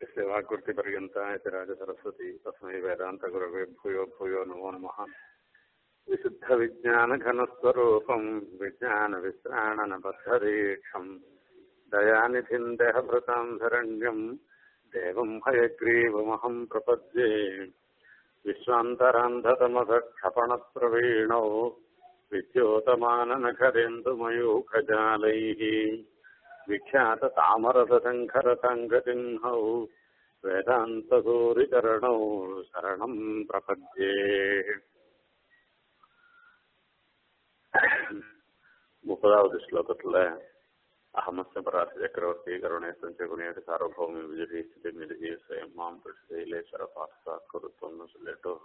यस्य वाक्कृतिपर्यन्ता इति राजसरस्वती तस्मै वेदान्तगुरवे भूयो भूयो नमो नमः विशुद्धविज्ञानघनस्वरूपम् विज्ञानविश्राणनबद्धदीक्षम् दयानिधिम् देहभृताम् शरण्यम् देवम् हयग्रीवमहम् प्रपद्ये विश्वान्तरान्धतमसक्षपणप्रवीणौ विद्योतमाननखरेन्दुमयूखजालैः विख्याततामरसशङ्खरतङ्गचिह्नौ वेदान्तसूरिचरणौ शरणम् प्रपद्ये முப்பதாவது ஸ்லோகத்துல அகமஸ்ய பராச சக்கரவர்த்தி கருணை சஞ்சகுணியது சார்வபௌமி விஜயி ஸ்திதி மிருகி ஸ்வயம் மாம் பிரசிதையிலேஸ்வர பாஸ்தா குருத்தம்னு சொல்லிட்டு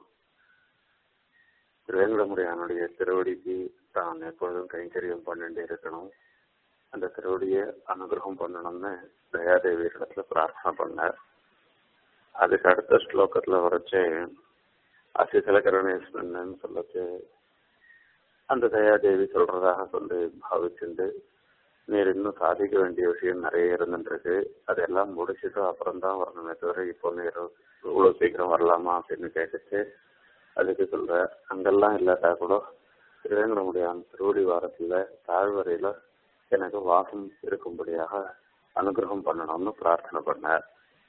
திருவேங்கடமுறையானுடைய திருவடிக்கு தான் எப்பொழுதும் கைங்கரியம் பண்ணிட்டே இருக்கணும் அந்த திருவடியை அனுகிரகம் பண்ணணும்னு தயாதேவி இடத்துல பிரார்த்தனை பண்ணார் அதுக்கு அடுத்த ஸ்லோகத்துல வரைச்சு அசிசல கருணேஸ்வரன் சொல்லச்சு அந்த தயாதேவி சொல்றதாக சொல்லி பாவிச்சுண்டு நீர் இன்னும் சாதிக்க வேண்டிய விஷயம் நிறைய இருந்துருக்கு அதெல்லாம் முடிச்சுட்டு அப்புறம் தான் வரணுமே தவிர இப்போ நீர் இவ்வளவு சீக்கிரம் வரலாமா அப்படின்னு கேட்டுச்சு அதுக்கு சொல்ற அங்கெல்லாம் இல்லாட்டா கூட திருவேங்கடமுடியான் திருவடி வாரத்துல தாழ்வரையில எனக்கு வாசம் இருக்கும்படியாக அனுகிரகம் பண்ணணும்னு பிரார்த்தனை பண்ணார்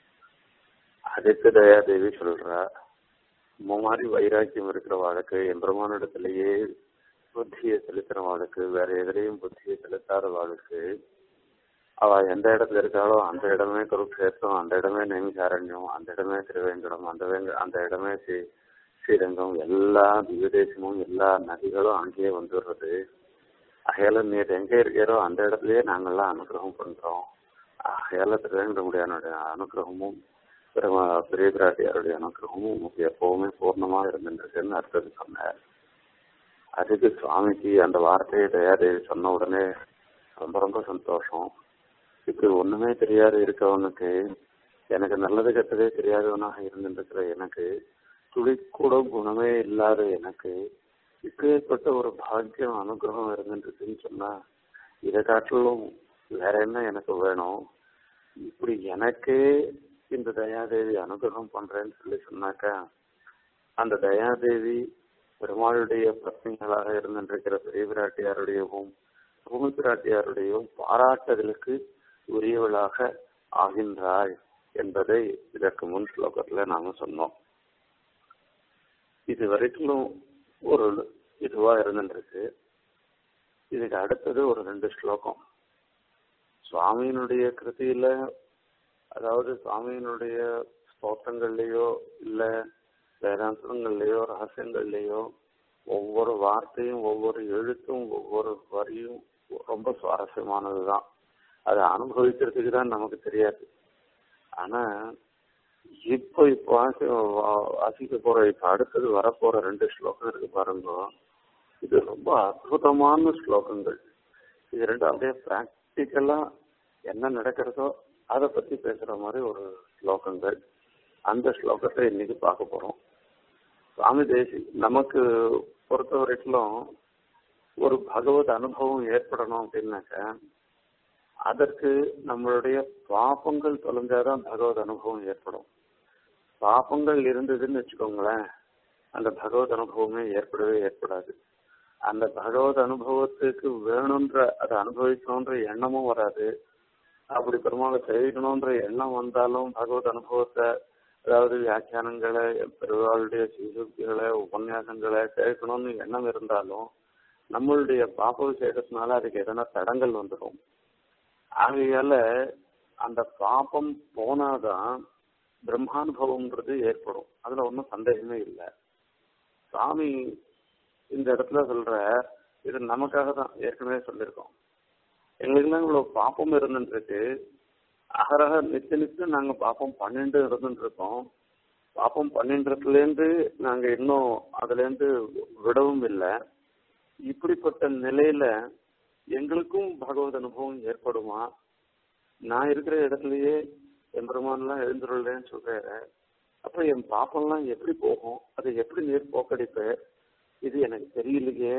அதுக்கு தயாதேவி சொல்றா மாதிரி வைராக்கியம் இருக்கிற வாழ்க்கை எம்பெருமானிடத்திலேயே புத்தியை செலுத்துற வாழ்க்கை வேற எதிலையும் புத்தியை செலுத்தாத வாழ்க்கை அவ எந்த இடத்துல இருக்காளோ அந்த இடமே குருக்ஷேத்திரம் அந்த இடமே நெமிசாரண்யம் அந்த இடமே திருவேங்கடம் அந்த வேங்க அந்த இடமே ஸ்ரீ ஸ்ரீரங்கம் எல்லா திவ்யதேசமும் எல்லா நதிகளும் அங்கேயே வந்துடுறது அகையால நீர் எங்க இருக்கிறோ அந்த இடத்துலயே நாங்கெல்லாம் அனுகிரகம் பண்றோம் அகையால திருவேங்கடமுடியானுடைய அனுகிரகமும் பெரிய பிராட்டியாருடைய அனுகிரகமும் உங்களுக்கு எப்பவுமே பூர்ணமா இருந்துருக்குன்னு அர்த்தம் சொன்னார் அதுக்கு சுவாமிக்கு அந்த வார்த்தையை தயாதேவி சொன்ன உடனே ரொம்ப ரொம்ப சந்தோஷம் இப்படி ஒண்ணுமே தெரியாது இருக்கவனுக்கு எனக்கு நல்லது கெட்டதே தெரியாதவனாக இருந்துருக்கிற எனக்கு துளி கூட குணமே இல்லாத எனக்கு இப்பேற்பட்ட ஒரு பாக்கியம் அனுகிரகம் இருந்துருக்குன்னு சொன்னா இதை காட்டிலும் வேற என்ன எனக்கு வேணும் இப்படி எனக்கே இந்த தயாதேவி அனுகிரகம் பண்றேன்னு சொல்லி சொன்னாக்கா அந்த தயாதேவி பெருமாளுடைய பத்னிகளாக இருந்திருக்கிற பெரிய பிராட்டியாருடையவும் பூமி பிராட்டியாருடையவும் பாராட்டுதலுக்கு உரியவளாக ஆகின்றாள் என்பதை இதற்கு முன் ஸ்லோகத்துல நாம சொன்னோம் இது வரைக்கும் ஒரு இதுவா இருந்துருக்கு இதுக்கு அடுத்தது ஒரு ரெண்டு ஸ்லோகம் சுவாமியினுடைய கிருதியில அதாவது சுவாமியினுடைய ஸ்தோத்திரங்கள்லயோ இல்ல வேதாந்தங்கள்லயோ ரகசியங்கள்லயோ ஒவ்வொரு வார்த்தையும் ஒவ்வொரு எழுத்தும் ஒவ்வொரு வரியும் ரொம்ப சுவாரஸ்யமானதுதான் அதை அனுபவிக்கிறதுக்கு தான் நமக்கு தெரியாது ஆனா இப்போ இப்போ வாசிக்க போற இப்ப அடுத்தது வரப்போற ரெண்டு ஸ்லோகம் இருக்கு பாருங்க இது ரொம்ப அற்புதமான ஸ்லோகங்கள் இது ரெண்டு அப்படியே பிராக்டிக்கலா என்ன நடக்கிறதோ அதை பத்தி பேசுற மாதிரி ஒரு ஸ்லோகங்கள் அந்த ஸ்லோகத்தை இன்னைக்கு பார்க்க போறோம் சுவாமி தேசி நமக்கு பொறுத்த வரைக்கும் ஒரு பகவத் அனுபவம் ஏற்படணும் அப்படின்னாக்க அதற்கு நம்மளுடைய பாப்பங்கள் தொலைஞ்சாதான் பகவத் அனுபவம் ஏற்படும் பாப்பங்கள் இருந்ததுன்னு வச்சுக்கோங்களேன் அந்த பகவத் அனுபவமே ஏற்படவே ஏற்படாது அந்த பகவத் அனுபவத்துக்கு வேணுன்ற அதை அனுபவிக்கணுன்ற எண்ணமும் வராது அப்படி பெருமாளை தெரிவிக்கணுன்ற எண்ணம் வந்தாலும் பகவத் அனுபவத்தை அதாவது வியாக்கியானங்களை பெருவாளுடைய சீசுக்திகளை உபன்யாசங்களை கேட்கணும்னு எண்ணம் இருந்தாலும் நம்மளுடைய பாப்ப விசேஷத்தினால அதுக்கு எதனா தடங்கள் வந்துடும் ஆகையால அந்த பாப்பம் போனாதான் பிரம்மானுபவம்ன்றது ஏற்படும் அதுல ஒன்றும் சந்தேகமே இல்லை சாமி இந்த இடத்துல சொல்ற இது நமக்காக தான் ஏற்கனவே சொல்லியிருக்கோம் எங்களுக்கெல்லாம் இவ்வளவு பாப்பம் இருந்துருக்கு அகரக நித்து நித்து நாங்க பாப்பம் பன்னெண்டு இருந்துட்டு இருக்கோம் பாப்பம் பன்னெண்டுல இருந்து நாங்க இன்னும் அதுல இருந்து விடவும் இல்லை இப்படிப்பட்ட நிலையில எங்களுக்கும் பகவத் அனுபவம் ஏற்படுமா நான் இருக்கிற இடத்துலயே என் பெருமான்லாம் எழுந்துருள்ளேன்னு சொல்றாரு அப்ப என் பாப்பம்லாம் எப்படி போகும் அதை எப்படி நீர் போக்கடிப்ப இது எனக்கு தெரியலையே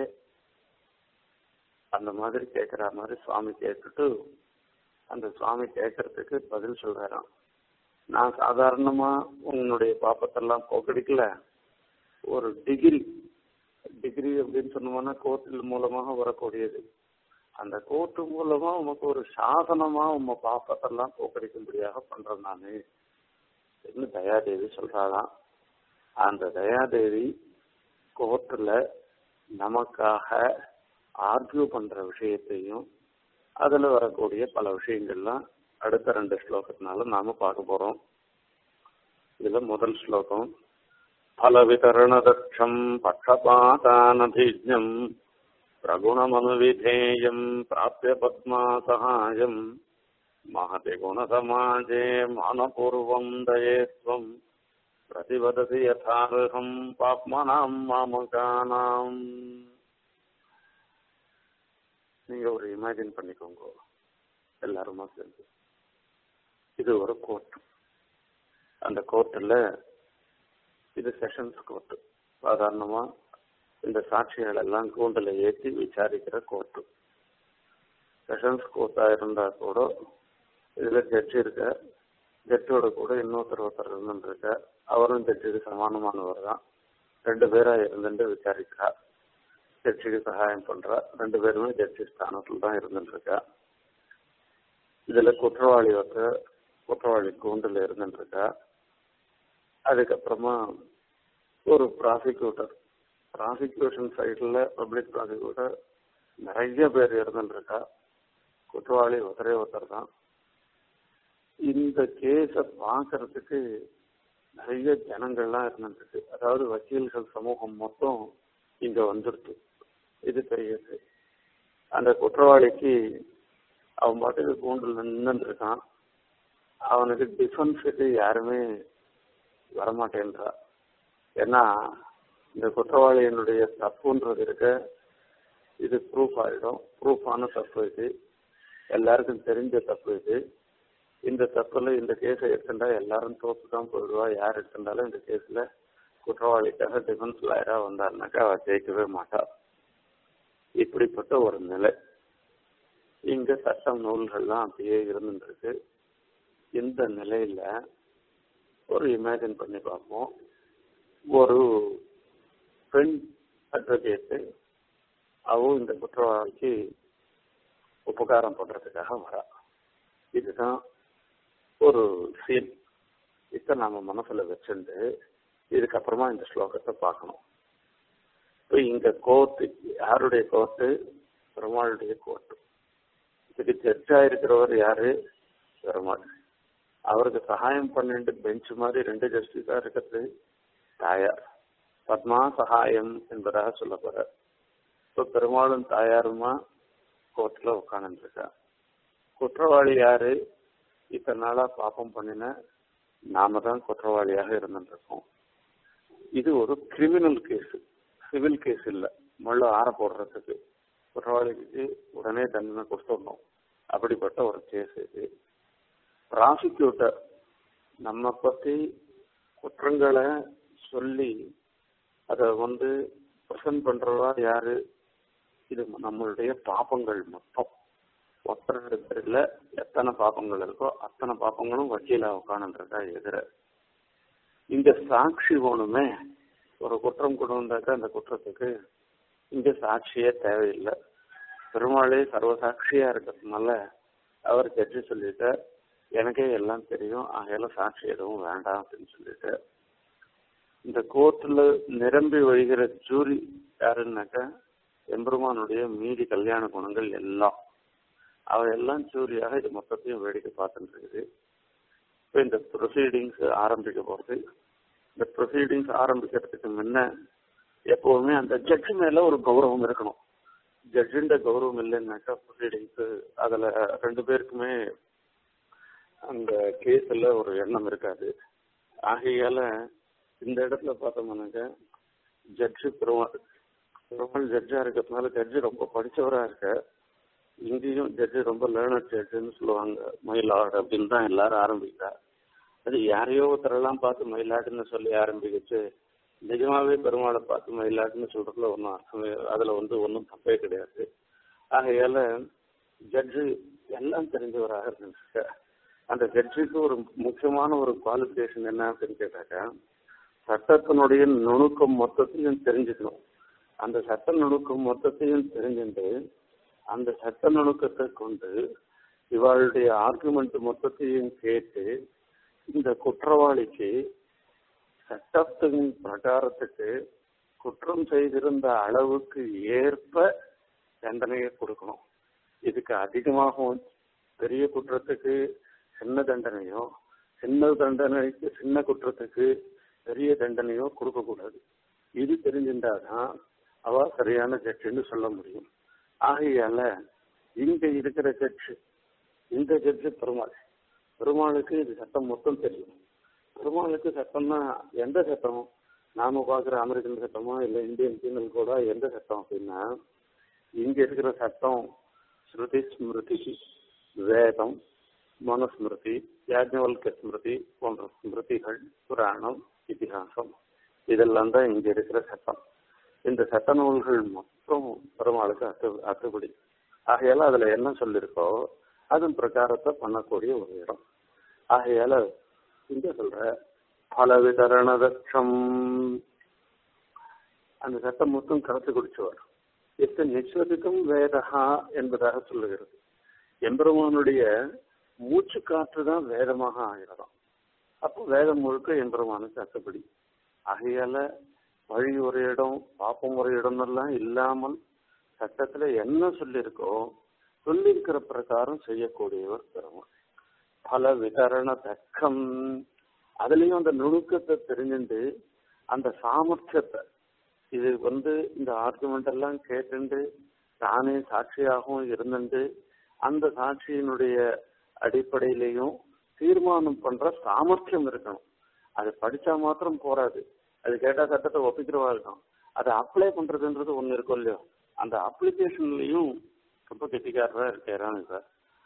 அந்த மாதிரி கேட்கிற மாதிரி சுவாமி கேட்டுட்டு அந்த சுவாமி கேட்கறதுக்கு பதில் சொல்றாராம் நான் சாதாரணமா உன்னுடைய பாப்பத்தெல்லாம் போக்கடிக்கல ஒரு டிகிரி டிகிரி அப்படின்னு சொன்னோம்னா கோர்ட்டில் மூலமாக வரக்கூடியது அந்த கோர்ட்டு மூலமா உனக்கு ஒரு சாசனமா உங்க பாப்பத்தெல்லாம் போக்கடிக்கும்படியாக பண்றேன் நானு என்று தயாதேவி சொல்றாளாம் அந்த தயாதேவி கோர்ட்டுல நமக்காக ஆர்கியூ பண்ற விஷயத்தையும் அதுல வரக்கூடிய பல விஷயங்கள்லாம் அடுத்த ரெண்டு ஸ்லோகத்தினால நாம பார்க்க போறோம் இதுல முதல் ஸ்லோகம் பல விதரணதட்சம் பட்சபாதானபிஜம் பிரகுணமனுவிதேயம் பிராப்ய பத்மா சகாயம் महति गुणसमाजे मानपूर्वम् दयेत्वम् प्रतिवदति यथार्हम् पाप्मनाम् மாமகானாம் நீங்க ஒரு இமேஜின் பண்ணிக்கோங்க எல்லாருமா சேர்ந்து இது ஒரு கோர்ட் அந்த கோர்ட்டில் இது செஷன்ஸ் கோர்ட்டு சாதாரணமா இந்த சாட்சிகள் எல்லாம் கூண்டில் ஏற்றி விசாரிக்கிற கோர்ட்டு செஷன்ஸ் கோர்ட்டா இருந்தா கூட இதுல ஜட்ஜி இருக்க ஜட்ஜோட கூட இன்னொருத்தர் ஒருத்தர் இருந்துருக்க அவரும் ஜட்ஜுக்கு சமானமானவர் தான் ரெண்டு பேரா இருந்துட்டு விசாரிக்கிறா ஜட்ஜிக்கு சகாயம் பண்றா ரெண்டு பேருமே ஜட்ஜி ஸ்தானத்துல தான் இருந்துட்டு இருக்கா இதுல குற்றவாளி வந்து குற்றவாளி கூண்டுல இருந்துட்டு இருக்கா அதுக்கப்புறமா ஒரு ப்ராசிக்யூட்டர் ப்ராசிக்யூஷன் சைடில் பப்ளிக் ப்ராசிக்யூட்டர் நிறைய பேர் இருந்துட்டு இருக்கா குற்றவாளி ஒருத்தரே ஒருத்தர் தான் இந்த கேஸை பார்க்கறதுக்கு நிறைய ஜனங்கள்லாம் இருந்துருக்கு அதாவது வக்கீல்கள் சமூகம் மொத்தம் இங்க வந்துருக்கு இது பெரியது அந்த குற்றவாளிக்கு அவன் பாட்டுக்கு கூண்டில் நின்று இருக்கான் அவனுக்கு டிஃபென்ஸுக்கு யாருமே வரமாட்டேன்றா ஏன்னா இந்த குற்றவாளியினுடைய தப்புன்றது இருக்க இது ப்ரூஃப் ஆயிடும் ப்ரூஃபான தப்பு இது எல்லாருக்கும் தெரிஞ்ச தப்பு இது இந்த தப்புல இந்த கேஸை எடுத்துட்டா எல்லாரும் தோப்பு தான் போயிடுவா யார் எடுத்துட்டாலும் இந்த கேஸ்ல குற்றவாளிக்காக டிஃபென்ஸ் லாயரா வந்தாருனாக்கா அவ ஜெயிக்கவே மாட்டா இப்படிப்பட்ட ஒரு நிலை இங்க சட்டம் நூல்கள்லாம் அப்படியே இருந்துருக்கு இந்த நிலையில ஒரு இமேஜின் பண்ணி பார்ப்போம் ஒரு பெண் அட்வொகேட்டு அவவும் இந்த குற்றவாளிக்கு உபகாரம் பண்றதுக்காக வரா இதுதான் ஒரு சீன் இத நாம மனசுல வச்சுட்டு இதுக்கப்புறமா இந்த ஸ்லோகத்தை பார்க்கணும் இப்போ இங்க கோர்ட்டு யாருடைய கோர்ட்டு பெருமாளுடைய கோர்ட்டு இதுக்கு ஜட்ஜா இருக்கிறவர் யாரு பெருமாள் அவருக்கு சகாயம் பண்ணிட்டு பெஞ்ச் மாதிரி ரெண்டு ஜஸ்டிஸா இருக்கிறது தாயார் பத்மா சகாயம் என்பதாக சொல்ல போற இப்போ பெருமாளும் தாயாருமா கோர்ட்ல உட்காந்துருக்கா குற்றவாளி யாரு இத்தனை நாளா பாப்பம் பண்ணின நாம தான் குற்றவாளியாக இருந்துருக்கோம் இது ஒரு கிரிமினல் கேஸ் சிவில் கேஸ் இல்ல முள்ள ஆற போடுறதுக்கு குற்றவாளிக்கு உடனே தண்டனை கொடுத்துடணும் அப்படிப்பட்ட ஒரு கேஸ் இது ப்ராசிக்யூட்டர் நம்ம பத்தி குற்றங்களை சொல்லி அதை வந்து ப்ரெசன்ட் பண்றவா யாரு இது நம்மளுடைய பாப்பங்கள் மொத்தம் ஒருத்தர் பேர்ல எத்தனை பாப்பங்கள் இருக்கோ அத்தனை பாப்பங்களும் வக்கீலா உட்காந்துருக்கா எதிர இங்க சாட்சி ஒண்ணுமே ஒரு குற்றம் கொண்டு வந்தாக்கா அந்த குற்றத்துக்கு இங்க சாட்சியே தேவையில்லை பெருமாளே சர்வசாட்சியா இருக்கிறதுனால அவர் ஜட்ஜி சொல்லிட்டு எனக்கே எல்லாம் தெரியும் ஆகையால சாட்சி எதுவும் வேண்டாம் அப்படின்னு சொல்லிட்டு இந்த கோர்ட்ல நிரம்பி வழிகிற ஜூரி யாருன்னாக்கா எம்பெருமானுடைய மீதி கல்யாண குணங்கள் எல்லாம் அவ எல்லாம் ஜூரியாக இது மொத்தத்தையும் வேடிக்கை பார்த்துட்டு இருக்குது இப்போ இந்த ப்ரொசீடிங்ஸ் ஆரம்பிக்க போறது இந்த ப்ரொசீடிங்ஸ் ஆரம்பிக்கிறதுக்கு முன்ன எப்பவுமே அந்த ஜட்ஜு மேல ஒரு கௌரவம் இருக்கணும் ஜட்ஜுன்ற கௌரவம் இல்லைன்னாக்கா ப்ரொசீடிங்ஸ் அதுல ரெண்டு பேருக்குமே அந்த கேஸ்ல ஒரு எண்ணம் இருக்காது ஆகையால இந்த இடத்துல பார்த்தோம்னாக்க ஜட்ஜு பெருமாள் பெருமாள் ஜட்ஜா இருக்கிறதுனால ஜட்ஜு ரொம்ப படிச்சவரா இருக்க இங்கேயும் ஜட்ஜு ரொம்ப லேர்னர் ஜட்ஜுன்னு சொல்லுவாங்க மயிலாடு அப்படின்னு தான் எல்லாரும் ஆரம்பிக்கிறா அது யாரையோ ஒருத்தரெல்லாம் பார்த்து மயிலாடுன்னு சொல்லி ஆரம்பிக்கிச்சு நிஜமாவே பெருமாளை பார்த்து மயிலாடுன்னு சொல்றதுல ஒன்றும் அர்த்தமே அதுல வந்து ஒன்றும் தப்பே கிடையாது ஆகையால ஜட்ஜு எல்லாம் தெரிஞ்சவராக இருந்துச்சு அந்த ஜட்ஜுக்கு ஒரு முக்கியமான ஒரு குவாலிஃபிகேஷன் என்ன அப்படின்னு கேட்டாக்கா சட்டத்தினுடைய நுணுக்கம் மொத்தத்தையும் தெரிஞ்சுக்கணும் அந்த சட்ட நுணுக்கம் மொத்தத்தையும் தெரிஞ்சுட்டு அந்த சட்ட நுணுக்கத்தை கொண்டு இவளுடைய ஆர்குமெண்ட் மொத்தத்தையும் கேட்டு இந்த குற்றவாளிக்கு சட்டத்தின் பிரகாரத்துக்கு குற்றம் செய்திருந்த அளவுக்கு ஏற்ப தண்டனையை கொடுக்கணும் இதுக்கு அதிகமாகவும் பெரிய குற்றத்துக்கு சின்ன தண்டனையோ சின்ன தண்டனைக்கு சின்ன குற்றத்துக்கு பெரிய தண்டனையோ கொடுக்கக்கூடாது இது தெரிஞ்சிருந்தாதான் அவ சரியான ஜட்ஜுன்னு சொல்ல முடியும் ஆகையால இங்க இருக்கிற ஜட்ஜு இந்த ஜட்ஜு பெருமாள் பெருமாளுக்கு இது சட்டம் மொத்தம் தெரியும் பெருமாளுக்கு சட்டம்னா எந்த சட்டம் நாம பாக்குற அமெரிக்கன் சட்டமா இல்ல இந்தியன் பீனல் கோடா எந்த சட்டம் அப்படின்னா இங்க இருக்கிற சட்டம் ஸ்ருதி ஸ்மிருதி வேதம் மனுஸ்மிருதி யாஜ்ஞவல்க ஸ்மிருதி போன்ற ஸ்மிருதிகள் புராணம் இதிகாசம் இதெல்லாம் தான் இங்க இருக்கிற சட்டம் இந்த சட்ட நூல்கள் மொத்தம் பெருமாளுக்கு அத்து அத்துப்படி ஆகையால அதுல என்ன சொல்லிருக்கோ அதன் பிரகாரத்தை பண்ணக்கூடிய ஒரு இடம் ஆகையால இங்க சொல்ற பல விதரண தட்சம் அந்த சட்டம் மொத்தம் கரைச்சு குடிச்சவர் எத்த நிஸ்வதிக்கும் வேதகா என்பதாக சொல்லுகிறது எம்பெருமானுடைய மூச்சு காற்று தான் வேதமாக ஆகிறதாம் அப்போ வேதம் முழுக்க எம்பெருமானுக்கு அத்துப்படி ஆகையால வழி ஒரு இடம் பாப்பம் ஒரு இடம் எல்லாம் இல்லாமல் சட்டத்துல என்ன சொல்லியிருக்கோ சொல்லியிருக்கிற பிரகாரம் செய்யக்கூடியவர் பெருமாள் பல விதரண தக்கம் அதுலயும் அந்த நுணுக்கத்தை தெரிஞ்சுட்டு அந்த சாமர்த்தியத்தை இது வந்து இந்த ஆர்குமெண்ட் எல்லாம் கேட்டுண்டு தானே சாட்சியாகவும் இருந்துட்டு அந்த சாட்சியினுடைய அடிப்படையிலையும் தீர்மானம் பண்ற சாமர்த்தியம் இருக்கணும் அது படிச்சா மாத்திரம் போராது அது கேட்டா சட்டத்தை ஒப்பிக்கிறவா இருக்கும் அதை அப்ளை பண்றதுன்றது ஒண்ணு இருக்கும் இல்லையோ அந்த அப்ளிகேஷன்லயும் ரொம்ப கெட்டிக்காரரா இருக்கிறாங்க சார்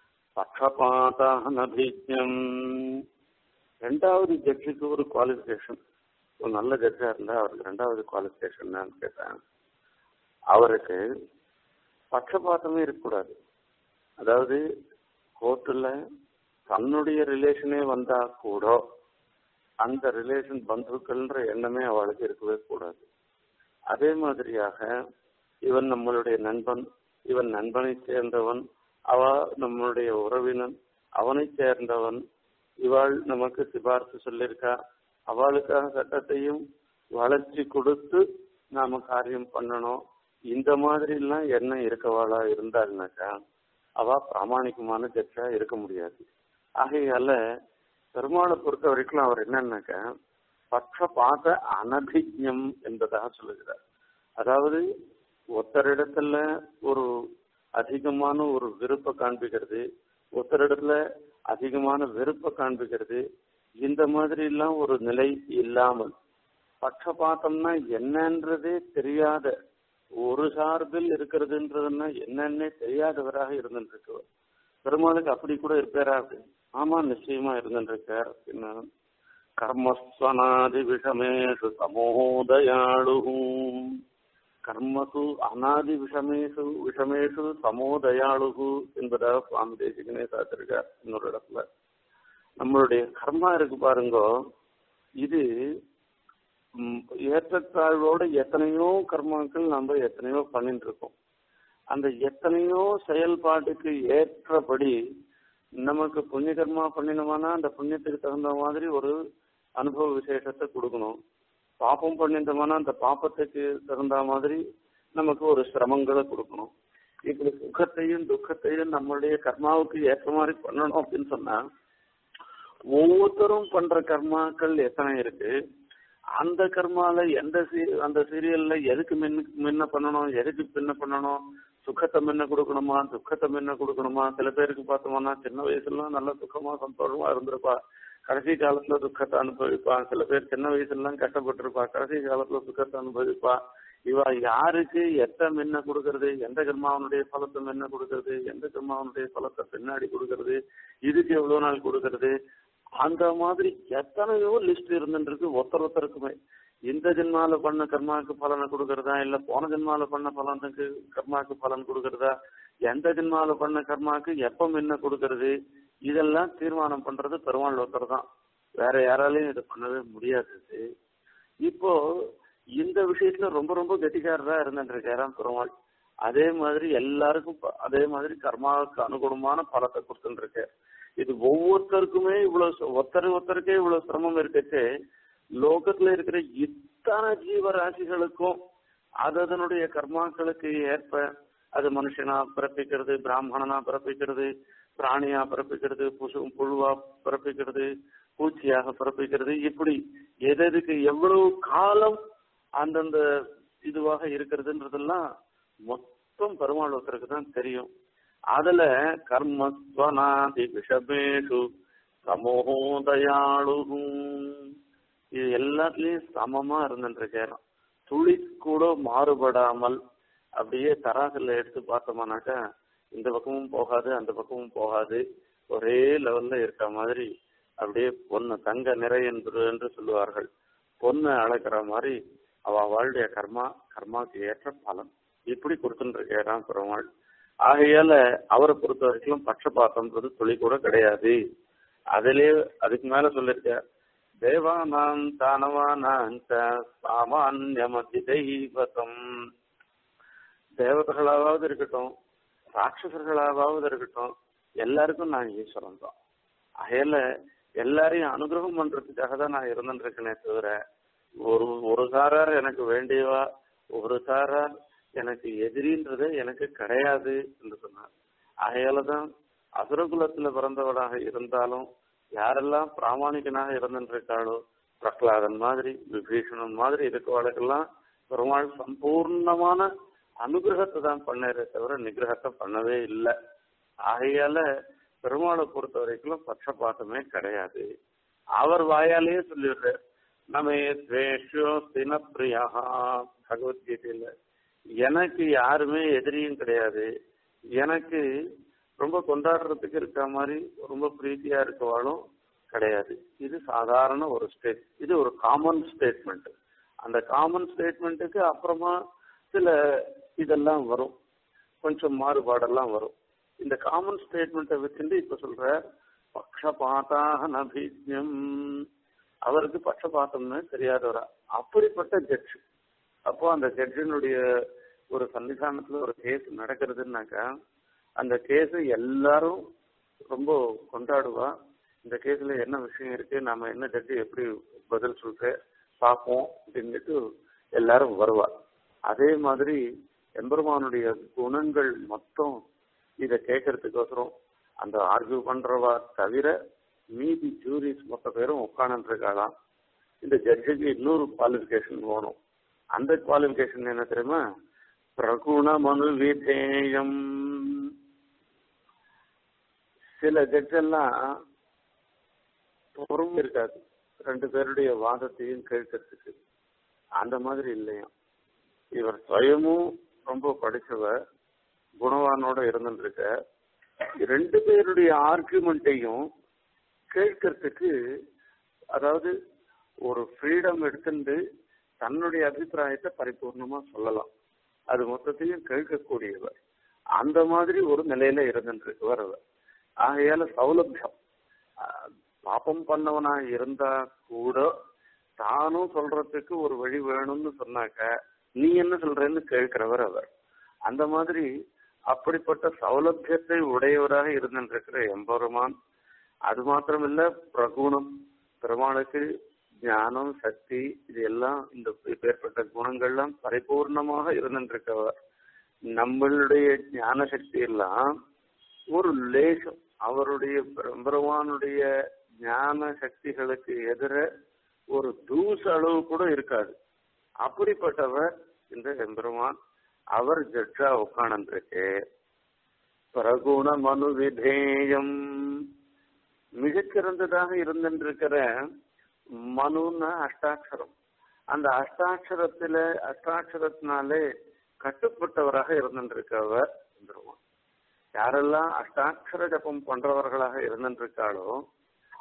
பக்ஷபாதானபிஜம் ரெண்டாவது ஜட்ஜுக்கு ஒரு குவாலிஃபிகேஷன் ஒரு நல்ல ஜட்ஜா இருந்தா அவருக்கு ரெண்டாவது குவாலிஃபிகேஷன் என்னன்னு கேட்டேன் அவருக்கு பட்சபாதமே இருக்கக்கூடாது அதாவது கோர்ட்டுல தன்னுடைய ரிலேஷனே வந்தா கூட அந்த ரிலேஷன் பந்துக்கள்ன்ற எண்ணமே அவளுக்கு இருக்கவே கூடாது அதே மாதிரியாக இவன் நம்மளுடைய நண்பன் இவன் நண்பனை சேர்ந்தவன் அவ நம்மளுடைய உறவினன் அவனை சேர்ந்தவன் இவாள் நமக்கு சிபார்த்து சொல்லியிருக்கா அவளுக்காக சட்டத்தையும் வளர்ச்சி கொடுத்து நாம காரியம் பண்ணணும் இந்த மாதிரி எல்லாம் எண்ணம் இருக்கவாளா இருந்தாள்னாக்கா அவ பிராமணிகமான ஜட்ஜா இருக்க முடியாது ஆகையால பெருமாளை பொறுத்த வரைக்கும் அவர் என்னன்னாக்கா பட்சபாத அனபிஜம் என்பதாக சொல்லுகிறார் அதாவது ஒருத்தரிடத்துல ஒரு அதிகமான ஒரு விருப்ப காண்பிக்கிறது ஒருத்தரிடத்துல அதிகமான வெறுப்ப காண்பிக்கிறது இந்த மாதிரி எல்லாம் ஒரு நிலை இல்லாமல் பட்சபாத்தம்னா என்னன்றதே தெரியாத ஒரு சார்பில் இருக்கிறதுன்றதுன்னா என்னன்னே தெரியாதவராக இருந்துட்டு பெருமாளுக்கு அப்படி கூட இருப்பாரா அப்படின்னு ஆமா நிச்சயமா இருந்துருக்கார் அப்படின்னா கர்மஸ்வனாதி விஷமேஷு சமோதயாளு கர்மசு அனாதி விஷமேஷு விஷமேஷு சமோதயாளு என்பதாக சுவாமி தேசிகனே சாத்திருக்கார் இன்னொரு இடத்துல நம்மளுடைய கர்மா இருக்கு பாருங்க இது ஏற்றத்தாழ்வோட எத்தனையோ கர்மாக்கள் நம்ம எத்தனையோ பண்ணிட்டு இருக்கோம் அந்த எத்தனையோ செயல்பாட்டுக்கு ஏற்றபடி நமக்கு புண்ணிய கர்மா பண்ணினோம்னா அந்த புண்ணியத்துக்கு தகுந்த மாதிரி ஒரு அனுபவ விசேஷத்தை கொடுக்கணும் பாப்பம் பண்ணிட்டோம்னா அந்த பாப்பத்துக்கு தகுந்த மாதிரி நமக்கு ஒரு சிரமங்களை கொடுக்கணும் இப்படி சுகத்தையும் துக்கத்தையும் நம்மளுடைய கர்மாவுக்கு ஏற்ற மாதிரி பண்ணணும் அப்படின்னு சொன்னா ஒவ்வொருத்தரும் பண்ற கர்மாக்கள் எத்தனை இருக்கு அந்த கர்மால எந்த சீ அந்த சீரியல்ல எதுக்கு முன்ன முன்ன பண்ணணும் எதுக்கு பின்ன பண்ணணும் சுகத்தை முன்ன கொடுக்கணுமா துக்கத்தை முன்ன கொடுக்கணுமா சில பேருக்கு பார்த்தோம்னா சின்ன வயசுல நல்ல சுகமா சந்தோஷமா இருந்திருப்பா கடைசி காலத்துல துக்கத்தை அனுபவிப்பா சில பேர் சின்ன வயசுலாம் கஷ்டப்பட்டிருப்பா கடைசி காலத்துல சுகத்தை அனுபவிப்பா இவ யாருக்கு எத்த முன்ன கொடுக்கறது எந்த கர்மாவனுடைய பலத்தை முன்ன கொடுக்கறது எந்த கர்மாவனுடைய பலத்தை பின்னாடி கொடுக்கறது இதுக்கு எவ்வளவு நாள் கொடுக்கறது அந்த மாதிரி எத்தனையோ லிஸ்ட் இருந்துருக்கு ஒருத்தர் ஒருத்தருக்குமே இந்த ஜென்மால பண்ண கர்மாவுக்கு பலனை கொடுக்கறதா இல்ல போன ஜென்மால பண்ண பலனுக்கு கர்மாவுக்கு பலன் கொடுக்கறதா எந்த ஜென்மால பண்ண கர்மாவுக்கு எப்ப என்ன கொடுக்கறது இதெல்லாம் தீர்மானம் பண்றது பெருமாள் ஒருத்தர் தான் வேற யாராலையும் இதை பண்ணவே முடியாது இப்போ இந்த விஷயத்துல ரொம்ப ரொம்ப கெட்டிக்காரரா இருந்துருக்காராம் பெருமாள் அதே மாதிரி எல்லாருக்கும் ப- அதே மாதிரி கர்மாவுக்கு அனுகுணமான பலத்தை கொடுத்துட்டு இது ஒவ்வொருத்தருக்குமே இவ்வளவு ச- ஒருத்தர் ஒருத்தருக்கே இவ்வளவு சிரமம் இருக்கச்சு லோகத்துல இருக்கிற இத்தனை ஜீவராசிகளுக்கும் அது அதனுடைய கர்மாக்களுக்கு ஏற்ப அது மனுஷனா பிறப்பிக்கிறது பிராமணனா பிறப்பிக்கிறது பிராணியா பிறப்பிக்கிறது புசு புழுவா பிறப்பிக்கிறது பூச்சியாக பிறப்பிக்கிறது இப்படி எதற்கு எவ்வளவு காலம் அந்தந்த இதுவாக இருக்கிறதுன்றதெல்லாம் மொத்தம் பெருமாள் ஒருத்தருக்கு தான் தெரியும் அதுல கர்மஸ்வனாதி விஷமேஷு சமோதயாளு இது எல்லாத்துலயும் சமமா இருந்துருக்கேன் துளி கூட மாறுபடாமல் அப்படியே தராசுல எடுத்து பார்த்தோம்னாக்கா இந்த பக்கமும் போகாது அந்த பக்கமும் போகாது ஒரே லெவல்ல இருக்க மாதிரி அப்படியே பொண்ணு தங்க நிறை என்று என்று சொல்லுவார்கள் பொண்ணு அளக்கிற மாதிரி அவ அவளுடைய கர்மா கர்மாக்கு ஏற்ற பலன் இப்படி கொடுத்துருக்கேன் பெருமாள் ஆகையால அவரை பொறுத்த வரைக்கும் பட்சபாத்தம்ன்றது துளி கூட கிடையாது அதிலே அதுக்கு மேல சொல்லிருக்க தேவானாம் தானவானாம் ச சாமான்யமதி தெய்வதம் தேவதைகளாவது இருக்கட்டும் ராட்சசர்களாவது இருக்கட்டும் எல்லாருக்கும் நான் ஈஸ்வரன் தான் அகையில எல்லாரையும் அனுகிரகம் பண்றதுக்காக தான் நான் இருந்துட்டு இருக்கேனே தவிர ஒரு ஒரு சாரார் எனக்கு வேண்டியவா ஒரு சாரார் எனக்கு எதிரின்றது எனக்கு கிடையாது என்று சொன்னார் ஆகையால தான் அசுரகுலத்துல பிறந்தவனாக இருந்தாலும் யாரெல்லாம் பிராமணிகனாக இருந்திருக்காளோ பிரகலாதன் மாதிரி விபீஷணன் மாதிரி இருக்கவாளுக்கெல்லாம் பெருமாள் சம்பூர்ணமான அனுகிரகத்தை தான் பண்ணாரே தவிர நிகிரகத்தை பண்ணவே இல்லை ஆகையால பெருமாளை பொறுத்த வரைக்கும் பட்சபாத்தமே கிடையாது அவர் வாயாலேயே சொல்லிடுறார் நமே துவேஷோ தினப்பிரியா பகவத்கீதையில எனக்கு யாருமே எதிரியும் கிடையாது எனக்கு ரொம்ப கொண்டாடுறதுக்கு இருக்க மாதிரி ரொம்ப பிரீத்தியா இருக்கவாளும் கிடையாது இது சாதாரண ஒரு ஸ்டேட் இது ஒரு காமன் ஸ்டேட்மெண்ட் அந்த காமன் ஸ்டேட்மெண்ட்டுக்கு அப்புறமா சில இதெல்லாம் வரும் கொஞ்சம் மாறுபாடெல்லாம் வரும் இந்த காமன் ஸ்டேட்மெண்ட்டை வச்சுட்டு இப்ப சொல்ற பக்ஷபாதாக நபீஜ்யம் அவருக்கு பட்சபாத்தம்னு தெரியாதவரா அப்படிப்பட்ட ஜட்ஜ் அப்போ அந்த ஜட்ஜினுடைய ஒரு சன்னிதானத்துல ஒரு கேஸ் நடக்கிறதுனாக்கா அந்த கேஸ் எல்லாரும் ரொம்ப கொண்டாடுவா இந்த கேஸ்ல என்ன விஷயம் இருக்கு நாம என்ன ஜட்ஜி எப்படி பதில் சொல்ற பார்ப்போம் அப்படின்னுட்டு எல்லாரும் வருவா அதே மாதிரி எம்பெருமானுடைய குணங்கள் மொத்தம் இத கேட்கறதுக்கோசரம் அந்த ஆர்கியூ பண்றவா தவிர மீதி ஜூரிஸ் மொத்த பேரும் உட்காந்து இருக்காளாம் இந்த ஜட்ஜுக்கு இன்னொரு குவாலிபிகேஷன் வேணும் அந்த குவாலிபிகேஷன் என்ன தெரியுமா பிரகுண மனு விதேயம் சில ஜட்ஜெல்லாம் பொறுமை இருக்காது ரெண்டு பேருடைய வாதத்தையும் கேட்கறதுக்கு அந்த மாதிரி இல்லையா இவர் சுயமும் ரொம்ப படிச்சவர் குணவானோட இருந்துருக்க ரெண்டு பேருடைய ஆர்குமெண்ட்டையும் கேட்கறதுக்கு அதாவது ஒரு ஃப்ரீடம் எடுத்துட்டு தன்னுடைய அபிப்பிராயத்தை பரிபூர்ணமா சொல்லலாம் அது மொத்தத்தையும் கேட்கக்கூடியவர் அந்த மாதிரி ஒரு நிலையில இருந்துருக்கவர் அவர் ஆகையால சௌலபியம் அஹ், பாப்பம் பண்ணவனா இருந்தா கூட தானும் சொல்றதுக்கு ஒரு வழி வேணும்னு சொன்னாக்க நீ என்ன சொல்றேன்னு கேட்கிறவர் அவர் அந்த மாதிரி அப்படிப்பட்ட சௌலபியத்தை உடையவராக இருந்திருக்கிற எம்பெருமான் அது மாத்திரமில்ல பிரகுணம் பெருமாளுக்கு ஞானம் சக்தி இது எல்லாம் இந்த பேர்பட்ட குணங்கள்லாம் பரிபூர்ணமாக இருந்திருக்கவர் நம்மளுடைய ஞான சக்தி எல்லாம் ஒரு லேசம் அவருடைய பெருமானுடைய ஞான சக்திகளுக்கு எதிர ஒரு தூசு அளவு கூட இருக்காது அப்படிப்பட்டவர் இந்த எம்பெருமான் அவர் ஜட்ஜா உட்கார்ந்துருக்கு பிரகுண மனு விதேயம் மிகச்சிறந்ததாக இருந்திருக்கிற மனுன்னா அஷ்டாட்சரம் அந்த அஷ்டாட்சரத்துல அஷ்டாட்சரத்தினாலே கட்டுப்பட்டவராக இருந்திருக்கவர் எம்பெருமான் யாரெல்லாம் அஷ்டாட்சர ஜபம் பண்றவர்களாக இருந்திருக்காளோ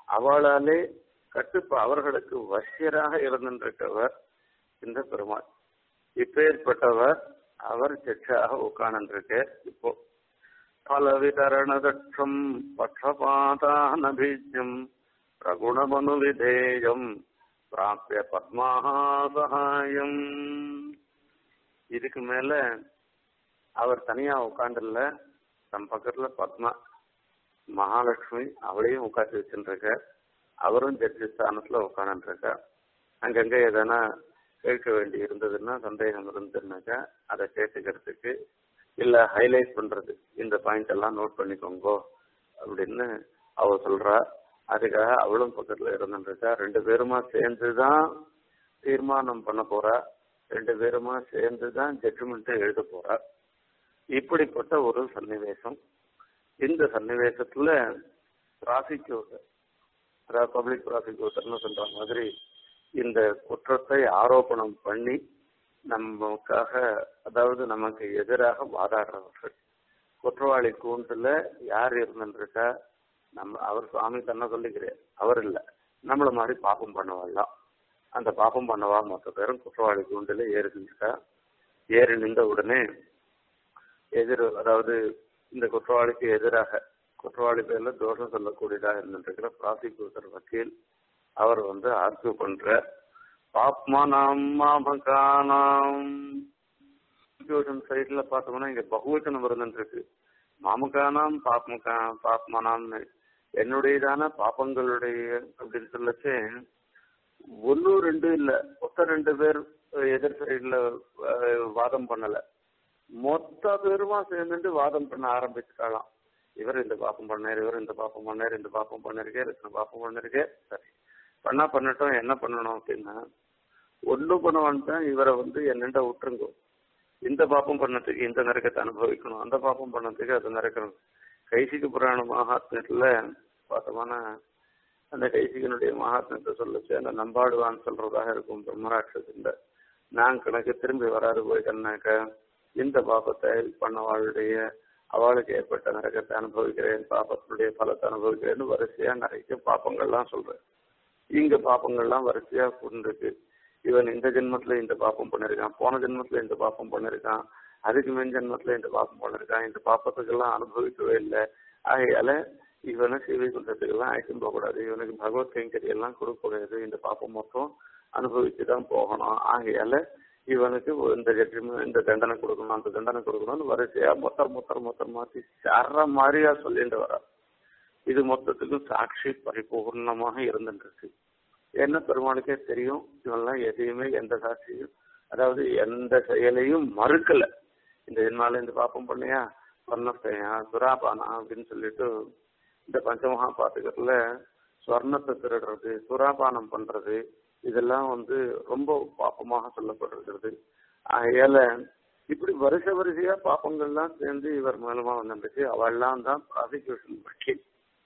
அவளாலே கட்டுப்ப அவர்களுக்கு வசியராக இருந்திருக்கவர் இந்த பெருமாள் இப்பேற்பட்டவர் அவர் ஜட்ஜாக உட்கார்ந்துருக்க இப்போ பலவிதரணதட்சம் பட்சபாதானபீஜம் பிரகுணமனு விதேயம் பிராப்பிய பத்மாசகாயம் இதுக்கு மேல அவர் தனியா உட்காந்துல தம் பக்கத்துல பத்மா மகாலட்சுமி அவளையும் உட்காந்து வச்சுருக்க அவரும் ஜட்ஜி ஸ்தானத்துல உட்காந்துருக்க அங்கங்க எதனா கேட்க வேண்டி இருந்ததுன்னா சந்தேகம் இருந்ததுனாக்கா அதை கேட்டுக்கிறதுக்கு இல்ல ஹைலைட் பண்றது இந்த பாயிண்ட் எல்லாம் நோட் பண்ணிக்கோங்கோ அப்படின்னு அவ சொல்றா அதுக்காக அவளும் பக்கத்துல இருந்துருக்கா ரெண்டு பேருமா சேர்ந்துதான் தீர்மானம் பண்ண போறா ரெண்டு பேருமா சேர்ந்துதான் ஜட்ஜ்மெண்ட் எழுத போறா இப்படிப்பட்ட ஒரு சன்னிவேசம் இந்த சன்னிவேசத்துல ப்ராசிக்யூட்டர் அதாவது பப்ளிக் ப்ராசிக்யூட்டர்னு சொல்ற மாதிரி இந்த குற்றத்தை ஆரோபணம் பண்ணி நமக்காக அதாவது நமக்கு எதிராக வாதாடுறவர்கள் குற்றவாளி கூண்டுல யார் இருந்துருக்கா நம்ம அவர் சுவாமி தன்னை சொல்லிக்கிறார் அவர் இல்ல நம்மள மாதிரி பாப்பம் பண்ணவாள்லாம் அந்த பாப்பம் பண்ணவா மொத்த பேரும் குற்றவாளி கூண்டுல ஏறி நின்றா ஏறி நின்ற உடனே எதிர் அதாவது இந்த குற்றவாளிக்கு எதிராக குற்றவாளி பேர்ல தோஷம் சொல்லக்கூடியதாக இருந்துருக்கிற ப்ராசிக்யூட்டர் வக்கீல் அவர் வந்து ஆர்கியூ பண்ற பாப்மானாம் மாமகானாம் சைட்ல பார்த்தோம்னா இங்க பகுவச்சனம் இருந்துருக்கு மாமகானாம் பாப்மகா பாப்மானாம்னு என்னுடையதான பாப்பங்களுடைய அப்படின்னு சொல்லச்சு ஒன்னும் ரெண்டு இல்ல மொத்த ரெண்டு பேர் எதிர் சைடுல வாதம் பண்ணல மொத்த பேருமா சேர்ந்துட்டு வாதம் பண்ண ஆரம்பிச்சுட்டாலாம் இவர் இந்த பாப்பம் பண்ணாரு இவர் இந்த பாப்பம் பண்ணாரு இந்த பாப்பம் பண்ணிருக்கே இந்த பாப்பம் பண்ணிருக்கே சரி பண்ணா பண்ணட்டும் என்ன பண்ணணும் அப்படின்னா ஒன்றும் பண்ண வேண்டாம் இவரை வந்து என்னண்ட விட்டுருங்க இந்த பாப்பம் பண்ணதுக்கு இந்த நரக்கத்தை அனுபவிக்கணும் அந்த பாப்பம் பண்ணதுக்கு அது நரக்கணும் கைசிக புராண மகாத்மியத்துல பார்த்தோம்னா அந்த கைசிகனுடைய மகாத்மியத்தை சொல்லச்சு அந்த நம்பாடுவான்னு சொல்றதாக இருக்கும் பிரம்மராட்சசிந்த நான் கணக்கு திரும்பி வராது போயிட்டேன்னாக்க இந்த பாப்பத்தை பண்ணவாளுடைய அவளுக்கு ஏற்பட்ட நரகத்தை அனுபவிக்கிறேன் பாப்பத்தினுடைய பலத்தை அனுபவிக்கிறேன்னு வரிசையா நிறைய பாப்பங்கள்லாம் சொல்றேன் இங்க பாப்பங்கள்லாம் வரிசையா கொண்டிருக்கு இவன் இந்த ஜென்மத்துல இந்த பாப்பம் பண்ணிருக்கான் போன ஜென்மத்துல இந்த பாப்பம் பண்ணிருக்கான் அதுக்கு மேன் ஜென்மத்துல இந்த பாப்பம் பண்ணிருக்கான் இந்த பாப்பத்துக்கெல்லாம் அனுபவிக்கவே இல்லை ஆகையால இவனை சிவை குண்டத்துக்கெல்லாம் அழைச்சும் போகக்கூடாது இவனுக்கு பகவத் கைங்கரி எல்லாம் கொடுக்கக்கூடாது இந்த பாப்பம் மொத்தம் அனுபவிச்சுதான் போகணும் ஆகையால இவனுக்கு இந்த ஜட்ஜ்மெண்ட் இந்த தண்டனை கொடுக்கணும் அந்த தண்டனை கொடுக்கணும்னு வரிசையா மொத்தர் மொத்தர் மொத்தர் மாத்தி சர மாதிரியா சொல்லிட்டு வரா இது மொத்தத்துக்கும் சாட்சி பரிபூர்ணமாக இருந்துட்டு இருக்கு என்ன பெருமாளுக்கே தெரியும் இவெல்லாம் எதையுமே எந்த சாட்சியும் அதாவது எந்த செயலையும் மறுக்கல இந்த ஜென்மால இந்த பாப்பம் பண்ணியா சொர்ணத்தையா சுறாபானா அப்படின்னு சொல்லிட்டு இந்த பஞ்சமகா பாத்துக்கிறதுல ஸ்வர்ணத்தை திருடுறது சுறாபானம் பண்றது இதெல்லாம் வந்து ரொம்ப பாப்பமாக சொல்லப்பட்டிருக்கிறது ஆகையால இப்படி வருஷ வரிசையா பாப்பங்கள்லாம் சேர்ந்து இவர் மூலமா வந்துருச்சு அவள்லாம் தான் ப்ராசிக்யூஷன் வக்கீல்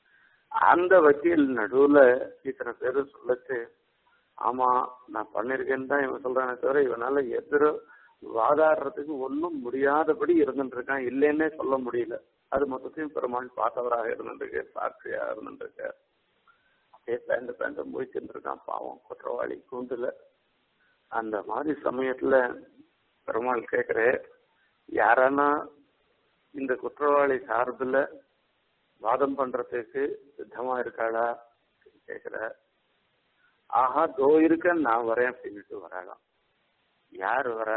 அந்த வக்கீல் நடுவுல இத்தனை பேரு சொல்லச்சு ஆமா நான் பண்ணிருக்கேன்னு தான் இவன் சொல்றானே தவிர இவனால எதிர வாதாடுறதுக்கு ஒன்றும் முடியாதபடி இருந்துட்டு இருக்கான் இல்லைன்னே சொல்ல முடியல அது மொத்தத்தையும் பெருமாள் பார்த்தவராக இருந்துருக்கு சாட்சியா இருந்துருக்கு அப்படியே பேண்ட் பேண்ட் முடிச்சுட்டு இருக்கான் பாவம் குற்றவாளி கூண்டுல அந்த மாதிரி சமயத்துல பெருமாள் கேக்குற யாரானா இந்த குற்றவாளி சார்பில் வாதம் பண்றதுக்கு சித்தமா இருக்காளா கேக்குற ஆஹா தோ இருக்க நான் வரேன் அப்படின்ட்டு வராளாம் யார் வர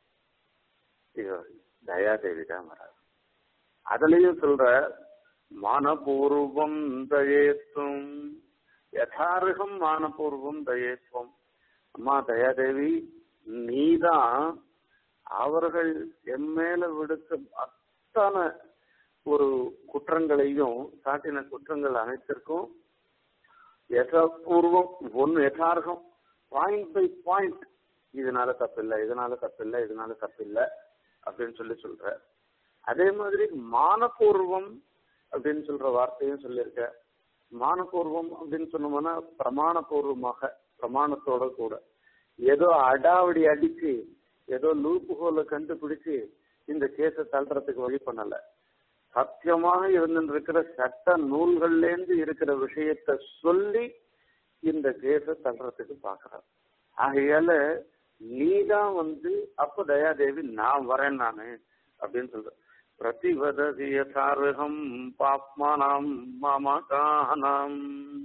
தயாதேவி தான் வர அதுலயும் சொல்ற மானபூர்வம் தயேத்தும் யதார்கம் மானபூர்வம் தயேத்துவம் அம்மா தயாதேவி நீதான் அவர்கள் எம்மேல விடுத்த அத்தனை ஒரு குற்றங்களையும் காட்டின குற்றங்கள் அனைத்திற்கும் யதாபூர்வம் ஒன்னு யதார்த்தம் பாயிண்ட் பை பாயிண்ட் இதனால தப்பில்லை இதனால தப்பில்லை இதனால தப்பில்லை அப்படின்னு சொல்லி சொல்ற அதே மாதிரி மானபூர்வம் அப்படின்னு சொல்ற வார்த்தையும் சொல்லியிருக்க மானபூர்வம் அப்படின்னு சொன்னோம்னா பிரமாணபூர்வமாக பிரமாணத்தோட கூட ஏதோ அடாவடி அடிச்சு ஏதோ லூப்பு ஹோல கண்டுபிடிச்சு இந்த கேஸை தள்ளுறதுக்கு வழி பண்ணல சத்தியமாக இருந்திருக்கிற சட்ட நூல்கள்லேருந்து இருக்கிற விஷயத்த சொல்லி இந்த கேஸ தள்ளுறதுக்கு பாக்குறார் ஆகையால நீதான் வந்து அப்ப தயாதேவி நான் வரேன் நானு அப்படின்னு சொல்ற பிரதிவததி யதார்ஹம் பாப்மானாம் மமகானாம்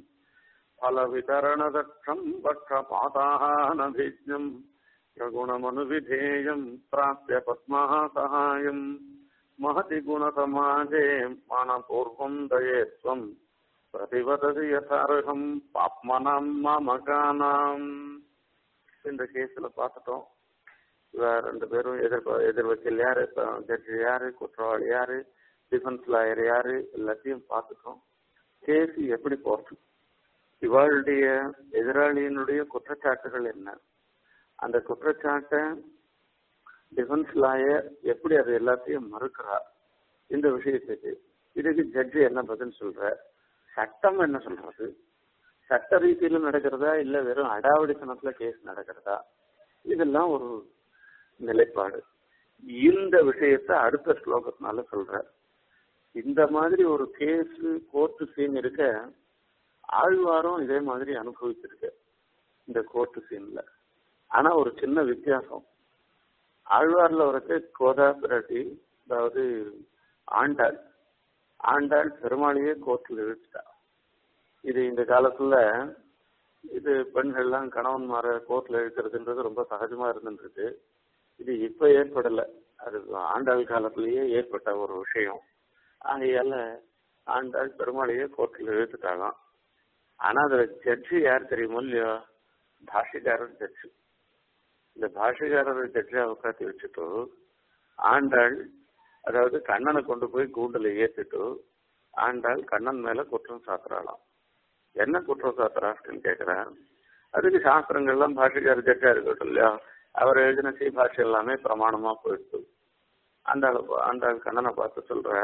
பல விதரணதட்சம் பட்சபாதானபிஜம் பிரகுணமனுவிதேயம் பிராப்திய பத்மா சகாயம் महति गुणसमाजे मानपूर्वम् दयेत्वम् प्रतिवदति यथार्हम् பாப்மனாம் மமகானாம் இந்த கேஸ்ல பார்த்துட்டோம் இவ ரெண்டு பேரும் எதிர் எதிர்வக்கீல் யாரு ஜட்ஜி யாரு குற்றவாளி யாரு டிஃபென்ஸ் லாயர் யாரு எல்லாத்தையும் பார்த்துட்டோம் கேஸ் எப்படி போறது இவளுடைய எதிராளியினுடைய குற்றச்சாட்டுகள் என்ன அந்த குற்றச்சாட்டை டிஃபென்ஸ் லாயர் எப்படி அது எல்லாத்தையும் மறுக்கிறார் இந்த விஷயத்துக்கு இதுக்கு ஜட்ஜி என்ன பதில் சொல்ற சட்டம் என்ன சொல்றது சட்ட ரீதியில நடக்கிறதா இல்ல வெறும் அடாவடித்தனத்துல கேஸ் நடக்கிறதா இதெல்லாம் ஒரு நிலைப்பாடு இந்த விஷயத்த அடுத்த ஸ்லோகத்தினால சொல்ற இந்த மாதிரி ஒரு கேஸ் கோர்ட்டு சீன் இருக்க ஆழ்வாரும் இதே மாதிரி அனுபவிச்சிருக்கு இந்த கோர்ட்டு சீன்ல ஆனா ஒரு சின்ன வித்தியாசம் ஆழ்வார்ல வரது கோதா பிராட்டி அதாவது ஆண்டாள் ஆண்டாள் பெருமாளையே கோர்ட்டில் இழுத்துட்டா இது இந்த காலத்துல இது பெண்கள்லாம் கணவன்மார கோர்ட்ல இழுக்கிறதுன்றது ரொம்ப சகஜமா இருந்துருக்கு இது இப்ப ஏற்படல அது ஆண்டாள் காலத்திலேயே ஏற்பட்ட ஒரு விஷயம் ஆகையால ஆண்டாள் பெருமாளையே கோர்ட்டில் இழுத்துட்டாலாம் ஆனா அதுல ஜட்ஜி யார் தெரியுமோ இல்லையோ பாஷிகாரர் ஜட்ஜு இந்த பாஷைக்காரர் ஜட்ஜா உட்காந்து வச்சுட்டு ஆண்டாள் அதாவது கண்ணனை கொண்டு போய் கூண்டுல ஏத்திட்டு ஆண்டாள் கண்ணன் மேல குற்றம் சாத்துறாளாம் என்ன குற்றம் சாத்துறா அப்படின்னு கேக்குறேன் அதுக்கு சாஸ்திரங்கள்லாம் பாஷைக்கார ஜட்ஜா இருக்கட்டும் இல்லையா அவர் எழுதின சி பாஷை எல்லாமே பிரமாணமா போயிடுச்சு ஆண்டாள் ஆண்டாள் கண்ணனை பார்த்து சொல்ற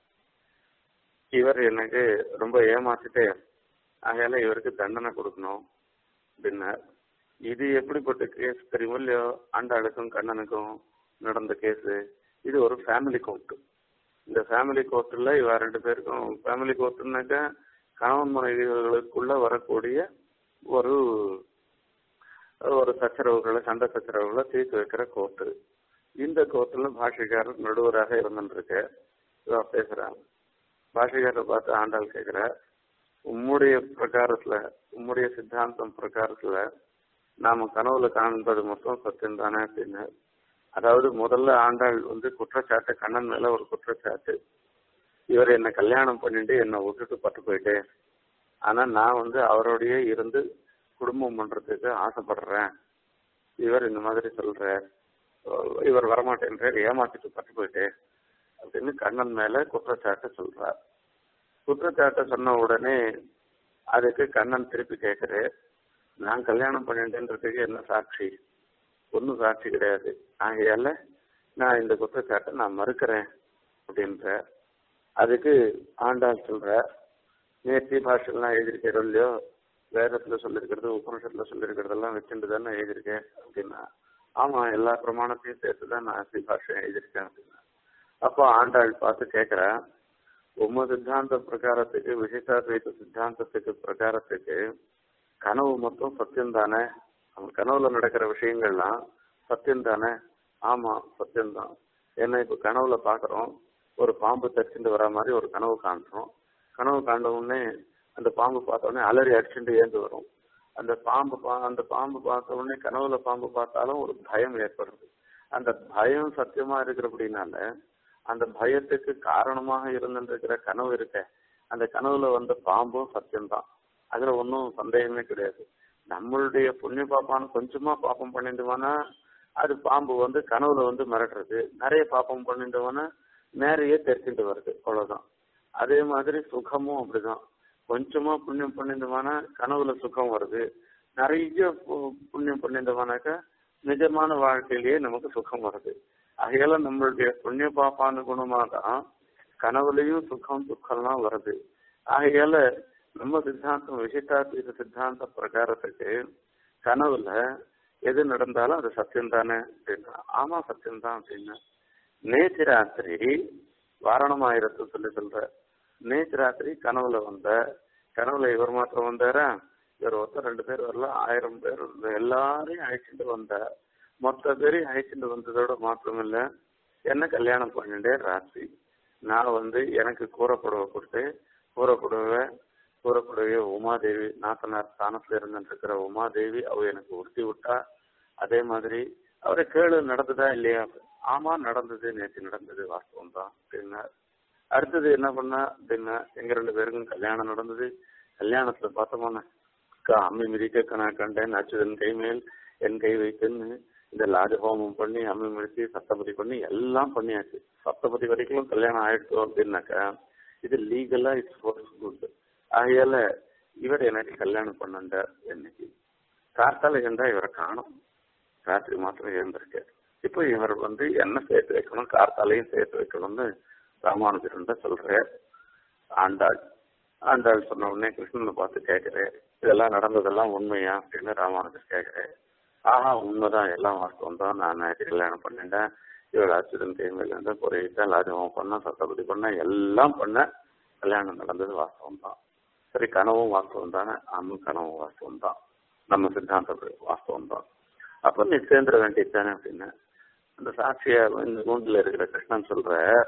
இவர் எனக்கு ரொம்ப ஏமாத்திட்டே ஆகையால இவருக்கு தண்டனை கொடுக்கணும் அப்படின்னார் இது எப்படிப்பட்ட கேஸ் தெரியுமோ இல்லையோ ஆண்டாளுக்கும் கண்ணனுக்கும் நடந்த கேஸ் இது ஒரு ஃபேமிலி கோர்ட் இந்த ஃபேமிலி கோர்ட்டில் இவ ரெண்டு பேருக்கும் ஃபேமிலி கோர்ட்டுனாக்கா கணவன் மனைவிகளுக்குள்ள வரக்கூடிய ஒரு ஒரு சச்சரவுகளை சண்டை சச்சரவுகளை தீர்த்து வைக்கிற கோர்ட்டு இந்த கோர்ட்டில் பாஷைக்காரர் நடுவராக இருந்துருக்கு இவ பேசுறாங்க பாஷைக்காரரை பார்த்து ஆண்டாள் கேட்கிற உம்முடைய பிரகாரத்துல உம்முடைய சித்தாந்தம் பிரகாரத்துல நாம கனவுல காண்பது மொத்தம் சத்தியம் தானே அப்படின்னு அதாவது முதல்ல ஆண்டாள் வந்து குற்றச்சாட்டு கண்ணன் மேல ஒரு குற்றச்சாட்டு இவர் என்ன கல்யாணம் பண்ணிட்டு என்னை விட்டுட்டு பட்டு போயிட்டேன் ஆனா நான் வந்து அவரோடயே இருந்து குடும்பம் பண்றதுக்கு ஆசைப்படுறேன் இவர் இந்த மாதிரி சொல்ற இவர் வரமாட்டேன்றார் ஏமாத்திட்டு பட்டு போயிட்டேன் அப்படின்னு கண்ணன் மேல குற்றச்சாட்டு சொல்றார் குற்றச்சாட்டை சொன்ன உடனே அதுக்கு கண்ணன் திருப்பி கேட்கிறேன் நான் கல்யாணம் பண்ணிட்டேன்றதுக்கு என்ன சாட்சி ஒன்றும் சாட்சி கிடையாது ஆகையால நான் இந்த குற்றச்சாட்டை நான் மறுக்கிறேன் அப்படின்ற அதுக்கு ஆண்டாள் சொல்ற நேர்த்தி பாஷெல்லாம் எழுதியிருக்கிறோம் இல்லையோ வேதத்துல சொல்லியிருக்கிறது உபனிஷத்துல சொல்லியிருக்கிறதெல்லாம் வச்சுட்டு தானே எழுதியிருக்கேன் அப்படின்னா ஆமா எல்லா பிரமாணத்தையும் சேர்த்து தான் நான் அசி பாஷை எழுதியிருக்கேன் அப்படின்னா அப்போ ஆண்டாள் பார்த்து கேட்கிறேன் உம்ம சித்தாந்த பிரகாரத்துக்கு விசிஷ்டாத்வைத சித்தாந்தத்துக்கு பிரகாரத்துக்கு கனவு மொத்தம் சத்தியம் தானே அவன் கனவுல நடக்கிற விஷயங்கள்லாம் சத்தியம் தானே ஆமா சத்தியம்தான் ஏன்னா இப்ப கனவுல பாக்குறோம் ஒரு பாம்பு தச்சுட்டு வர மாதிரி ஒரு கனவு காண்றோம் கனவு காண்ட உடனே அந்த பாம்பு பார்த்த உடனே அலறி அடிச்சுட்டு ஏந்து வரும் அந்த பாம்பு பா அந்த பாம்பு பார்த்த உடனே கனவுல பாம்பு பார்த்தாலும் ஒரு பயம் ஏற்படுது அந்த பயம் சத்தியமா இருக்கிறபடினால அந்த பயத்துக்கு காரணமாக இருந்துருக்கிற கனவு இருக்க அந்த கனவுல வந்த பாம்பும் சத்தியம்தான் அதுல ஒன்றும் சந்தேகமே கிடையாது நம்மளுடைய புண்ணிய பாப்பான்னு கொஞ்சமா பாப்பம் பண்ணிட்டோம்னா அது பாம்பு வந்து கனவுல வந்து மிரட்டுறது நிறைய பாப்பம் பண்ணிட்டோம்னா நிறைய தெரிச்சுட்டு வருது அவ்வளவுதான் அதே மாதிரி சுகமும் அப்படிதான் கொஞ்சமா புண்ணியம் பண்ணிட்டோம்னா கனவுல சுகம் வருது நிறைய புண்ணியம் பண்ணிட்டோம்னாக்கா நிஜமான வாழ்க்கையிலேயே நமக்கு சுகம் வருது ஆகையால நம்மளுடைய புண்ணிய பாப்பானுகுணமா தான் கனவுலயும் சுகம் துக்கம்லாம் வருது ஆகையால நம்ம சித்தாந்தம் விசிஷ்டாத்வைத சித்தாந்த பிரகாரத்துக்கு கனவுல எது நடந்தாலும் அது சத்தியம் தானே அப்படின்னா ஆமா சத்தியம் தான் அப்படின்னு நேற்று ராத்திரி வாரணம் ஆயிரத்தை சொல்லி சொல்ற நேற்று ராத்திரி கனவுல வந்த கனவுல இவர் மாத்திரம் வந்தாரா இவர் ஒருத்தர் ரெண்டு பேர் வரல ஆயிரம் பேர் இருந்த எல்லாரையும் அழைச்சிட்டு வந்த மொத்த பேரையும் அழைச்சிட்டு வந்ததோட மாத்திரம் இல்ல என்ன கல்யாணம் பண்ணிட்டே ராத்திரி நான் வந்து எனக்கு கூறப்புடவை கொடுத்து கூறப்புடவை கூறப்புடவை உமாதேவி நாத்தனார் ஸ்தானத்துல இருந்துட்டு இருக்கிற உமாதேவி அவ எனக்கு உறுத்தி விட்டா அதே மாதிரி அவரை கேளு நடந்ததா இல்லையா ஆமா நடந்தது நேற்று நடந்தது வாஸ்தவம் தான் அப்படின்னார் அடுத்தது என்ன பண்ணா அப்படின்னா எங்க ரெண்டு பேருக்கும் கல்யாணம் நடந்தது கல்யாணத்துல பார்த்தோம்னா அம்மி மிதிக்க நான் கண்டேன் அச்சுதன் கை மேல் என் கை வைத்துன்னு இந்த லாஜஹோமம் பண்ணி அம்மி மிதிச்சு சப்தபதி பண்ணி எல்லாம் பண்ணியாச்சு சப்தபதி வரைக்கும் கல்யாணம் ஆயிடுச்சு அப்படின்னாக்கா இது லீகலா இட்ஸ் ஃபோர்ஸ் குட் ஆகையால இவர் எனக்கு கல்யாணம் பண்ணார் என்னைக்கு காத்தால இருந்தா இவரை காணும் ராத்திரி மாத்திரம் இருந்திருக்காரு இப்போ இவர் வந்து என்ன சேர்த்து வைக்கணும் கார்த்தாலையும் சேர்த்து வைக்கணும்னு ராமானுஜர்கிட்ட சொல்றார் ஆண்டாள் ஆண்டாள் சொன்ன உடனே கிருஷ்ணனை பார்த்து கேட்கிறேன் இதெல்லாம் நடந்ததெல்லாம் உண்மையா அப்படின்னு ராமானுஜர் கேட்கிறேன் ஆஹா உண்மைதான் எல்லாம் வாஸ்தவம் தான் நான் நேற்று கல்யாணம் பண்ணிட்டேன் இவள் அச்சுதன் கைமையில இருந்து பொறையிட்டேன் லாஜகம் பண்ண சத்தபதி பண்ண எல்லாம் பண்ண கல்யாணம் நடந்தது வாஸ்தவம் தான் சரி கனவும் வாஸ்தவம் தானே ஆமாம் கனவும் வாஸ்தவம் தான் நம்ம சித்தாந்த வாஸ்தவம் தான் அப்ப நீ சேர்ந்துட வேண்டியது தானே அப்படின்னு அந்த சாட்சிய இந்த நூண்டில் இருக்கிற கிருஷ்ணன் சொல்ற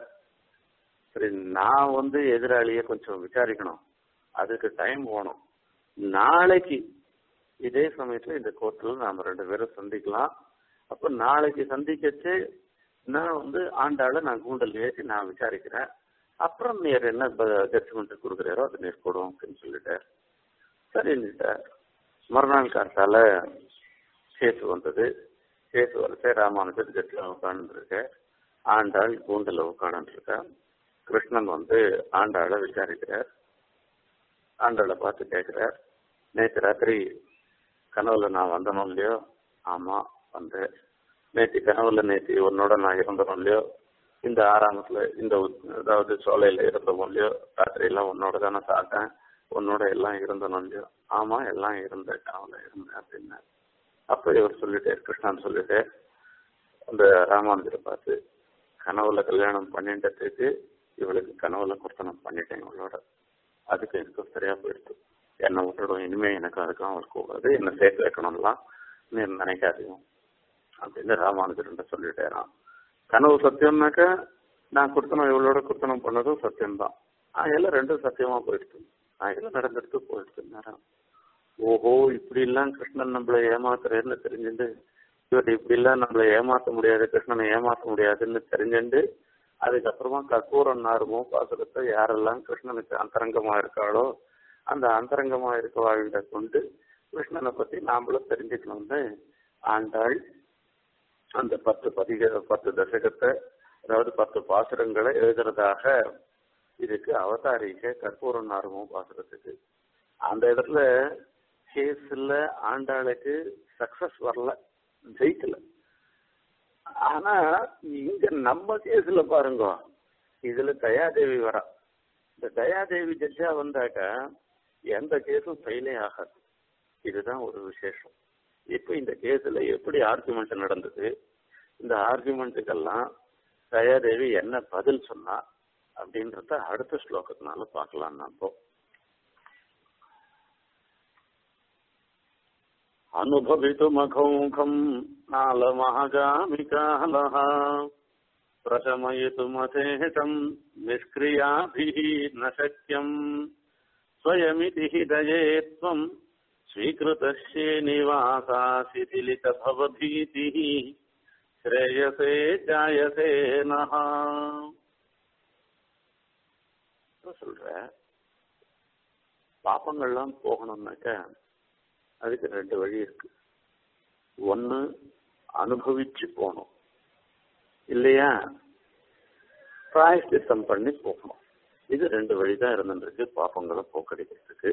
சரி நான் வந்து எதிராளிய கொஞ்சம் விசாரிக்கணும் அதுக்கு டைம் போகணும் நாளைக்கு இதே சமயத்துல இந்த கோர்ட்ல நாம ரெண்டு பேரும் சந்திக்கலாம் அப்ப நாளைக்கு சந்திக்கச்சு நான் வந்து ஆண்டாள நான் கூண்டல் ஏற்றி நான் விசாரிக்கிறேன் அப்புறம் நீர் என்ன ஜட்ஜ்மெண்ட் கொடுக்குறாரோ அது நீர் போடும் அப்படின்னு சொல்லிட்டார் சரின்னுட்டார் மறுநாள் காத்தால கேஸ் வந்தது கேஸ் வரச்சே ராமானுஜர் ஜட்ஜில் உட்காந்துருக்க ஆண்டாள் கூண்டில் உட்காந்துருக்கா கிருஷ்ணன் வந்து ஆண்டாளை விசாரிக்கிறார் ஆண்டாளை பார்த்து கேட்கிறார் நேற்று ராத்திரி கனவுல நான் வந்தனும் இல்லையோ ஆமா வந்தேன் நேற்று கனவுல நேற்று உன்னோட நான் இருந்தனும் இல்லையோ இந்த ஆறாமத்துல இந்த அதாவது சோலையில இருந்தோம் இல்லையோ ராத்திரி எல்லாம் உன்னோட தானே சாப்பிட்டேன் உன்னோட எல்லாம் இருந்தனும் இல்லையோ ஆமா எல்லாம் இருந்தேன் கனவுல இருந்தேன் அப்படின்னு அப்ப இவர் சொல்லிட்டே கிருஷ்ணன் சொல்லிட்டு அந்த ராமானுஜரை பார்த்து கனவுல கல்யாணம் பண்ணிட்டதுக்கு இவளுக்கு கனவுல குர்த்தனம் பண்ணிட்டேன் இவளோட அதுக்கு எனக்கு சரியா போயிடுச்சு என்னை விட்டுடும் இனிமே எனக்கு அதுக்கும் அவருக்கு கூடாது என்ன சேர்த்து வைக்கணும்லாம் நீ நினைக்காதீங்க அப்படின்னு ராமானுஜர் சொல்லிட்டேரான் கனவு சத்தியம்னாக்கா நான் குர்த்தனம் இவளோட குர்த்தனம் பண்ணதும் சத்தியம்தான் அதெல்லாம் ரெண்டும் சத்தியமா போயிடுச்சு அதெல்லாம் நடந்துட்டு போயிடுச்சு நேரம் ஓஹோ இப்படி எல்லாம் கிருஷ்ணன் நம்மள ஏமாத்துறேன்னு தெரிஞ்சுட்டு இவர் இப்படி எல்லாம் நம்மள ஏமாத்த முடியாது கிருஷ்ணனை ஏமாத்த முடியாதுன்னு தெரிஞ்சுண்டு அதுக்கப்புறமா கற்பூரம் நாருமோ பாசுரத்தை யாரெல்லாம் கிருஷ்ணனுக்கு அந்தரங்கமா இருக்காளோ அந்த அந்தரங்கமா இருக்கவாழ்கிட்ட கொண்டு கிருஷ்ணனை பத்தி நாமளும் தெரிஞ்சுக்கணும்னு ஆண்டாள் அந்த பத்து பதிக பத்து தசகத்தை அதாவது பத்து பாசுரங்களை எழுதுறதாக இதுக்கு அவதாரிக்க கற்பூரம் நாருமோ பாசுரத்துக்கு அந்த இடத்துல கேஸ்ல ஆண்டாளுக்கு சக்சஸ் வரல ஜெயிக்கல ஆனா இங்க நம்ம கேஸ்ல பாருங்க இதுல தயாதேவி வரா இந்த தயாதேவி ஜட்ஜா வந்தாக்க எந்த கேஸும் ஃபெயிலே ஆகாது இதுதான் ஒரு விசேஷம் இப்ப இந்த கேஸ்ல எப்படி ஆர்குமெண்ட் நடந்தது இந்த ஆர்குமெண்ட்டுக்கெல்லாம் தயாதேவி என்ன பதில் சொன்னா அப்படின்றத அடுத்த ஸ்லோகத்தினால பார்க்கலாம் நம்ம अनुभवितुमखौखम् नालमहगामिकालः प्रशमयितुमथेषम् निष्क्रियाभिः न शक्यम् स्वयमिति हि दये त्वम् स्वीकृतश्येनिवासा शिथिलितभवभीतिः श्रेयसे जायसे नः சொல்ற பாப்பங்கள்லாம் போகணும்னாக்க அதுக்கு ரெண்டு வழி இருக்கு ஒன்னு அனுபவிச்சு போகணும் இல்லையா பிராயஷ்டித்தம் பண்ணி போகணும் இது ரெண்டு வழிதான் இருந்துருக்கு பாப்பங்களை போக்கடிக்கிறதுக்கு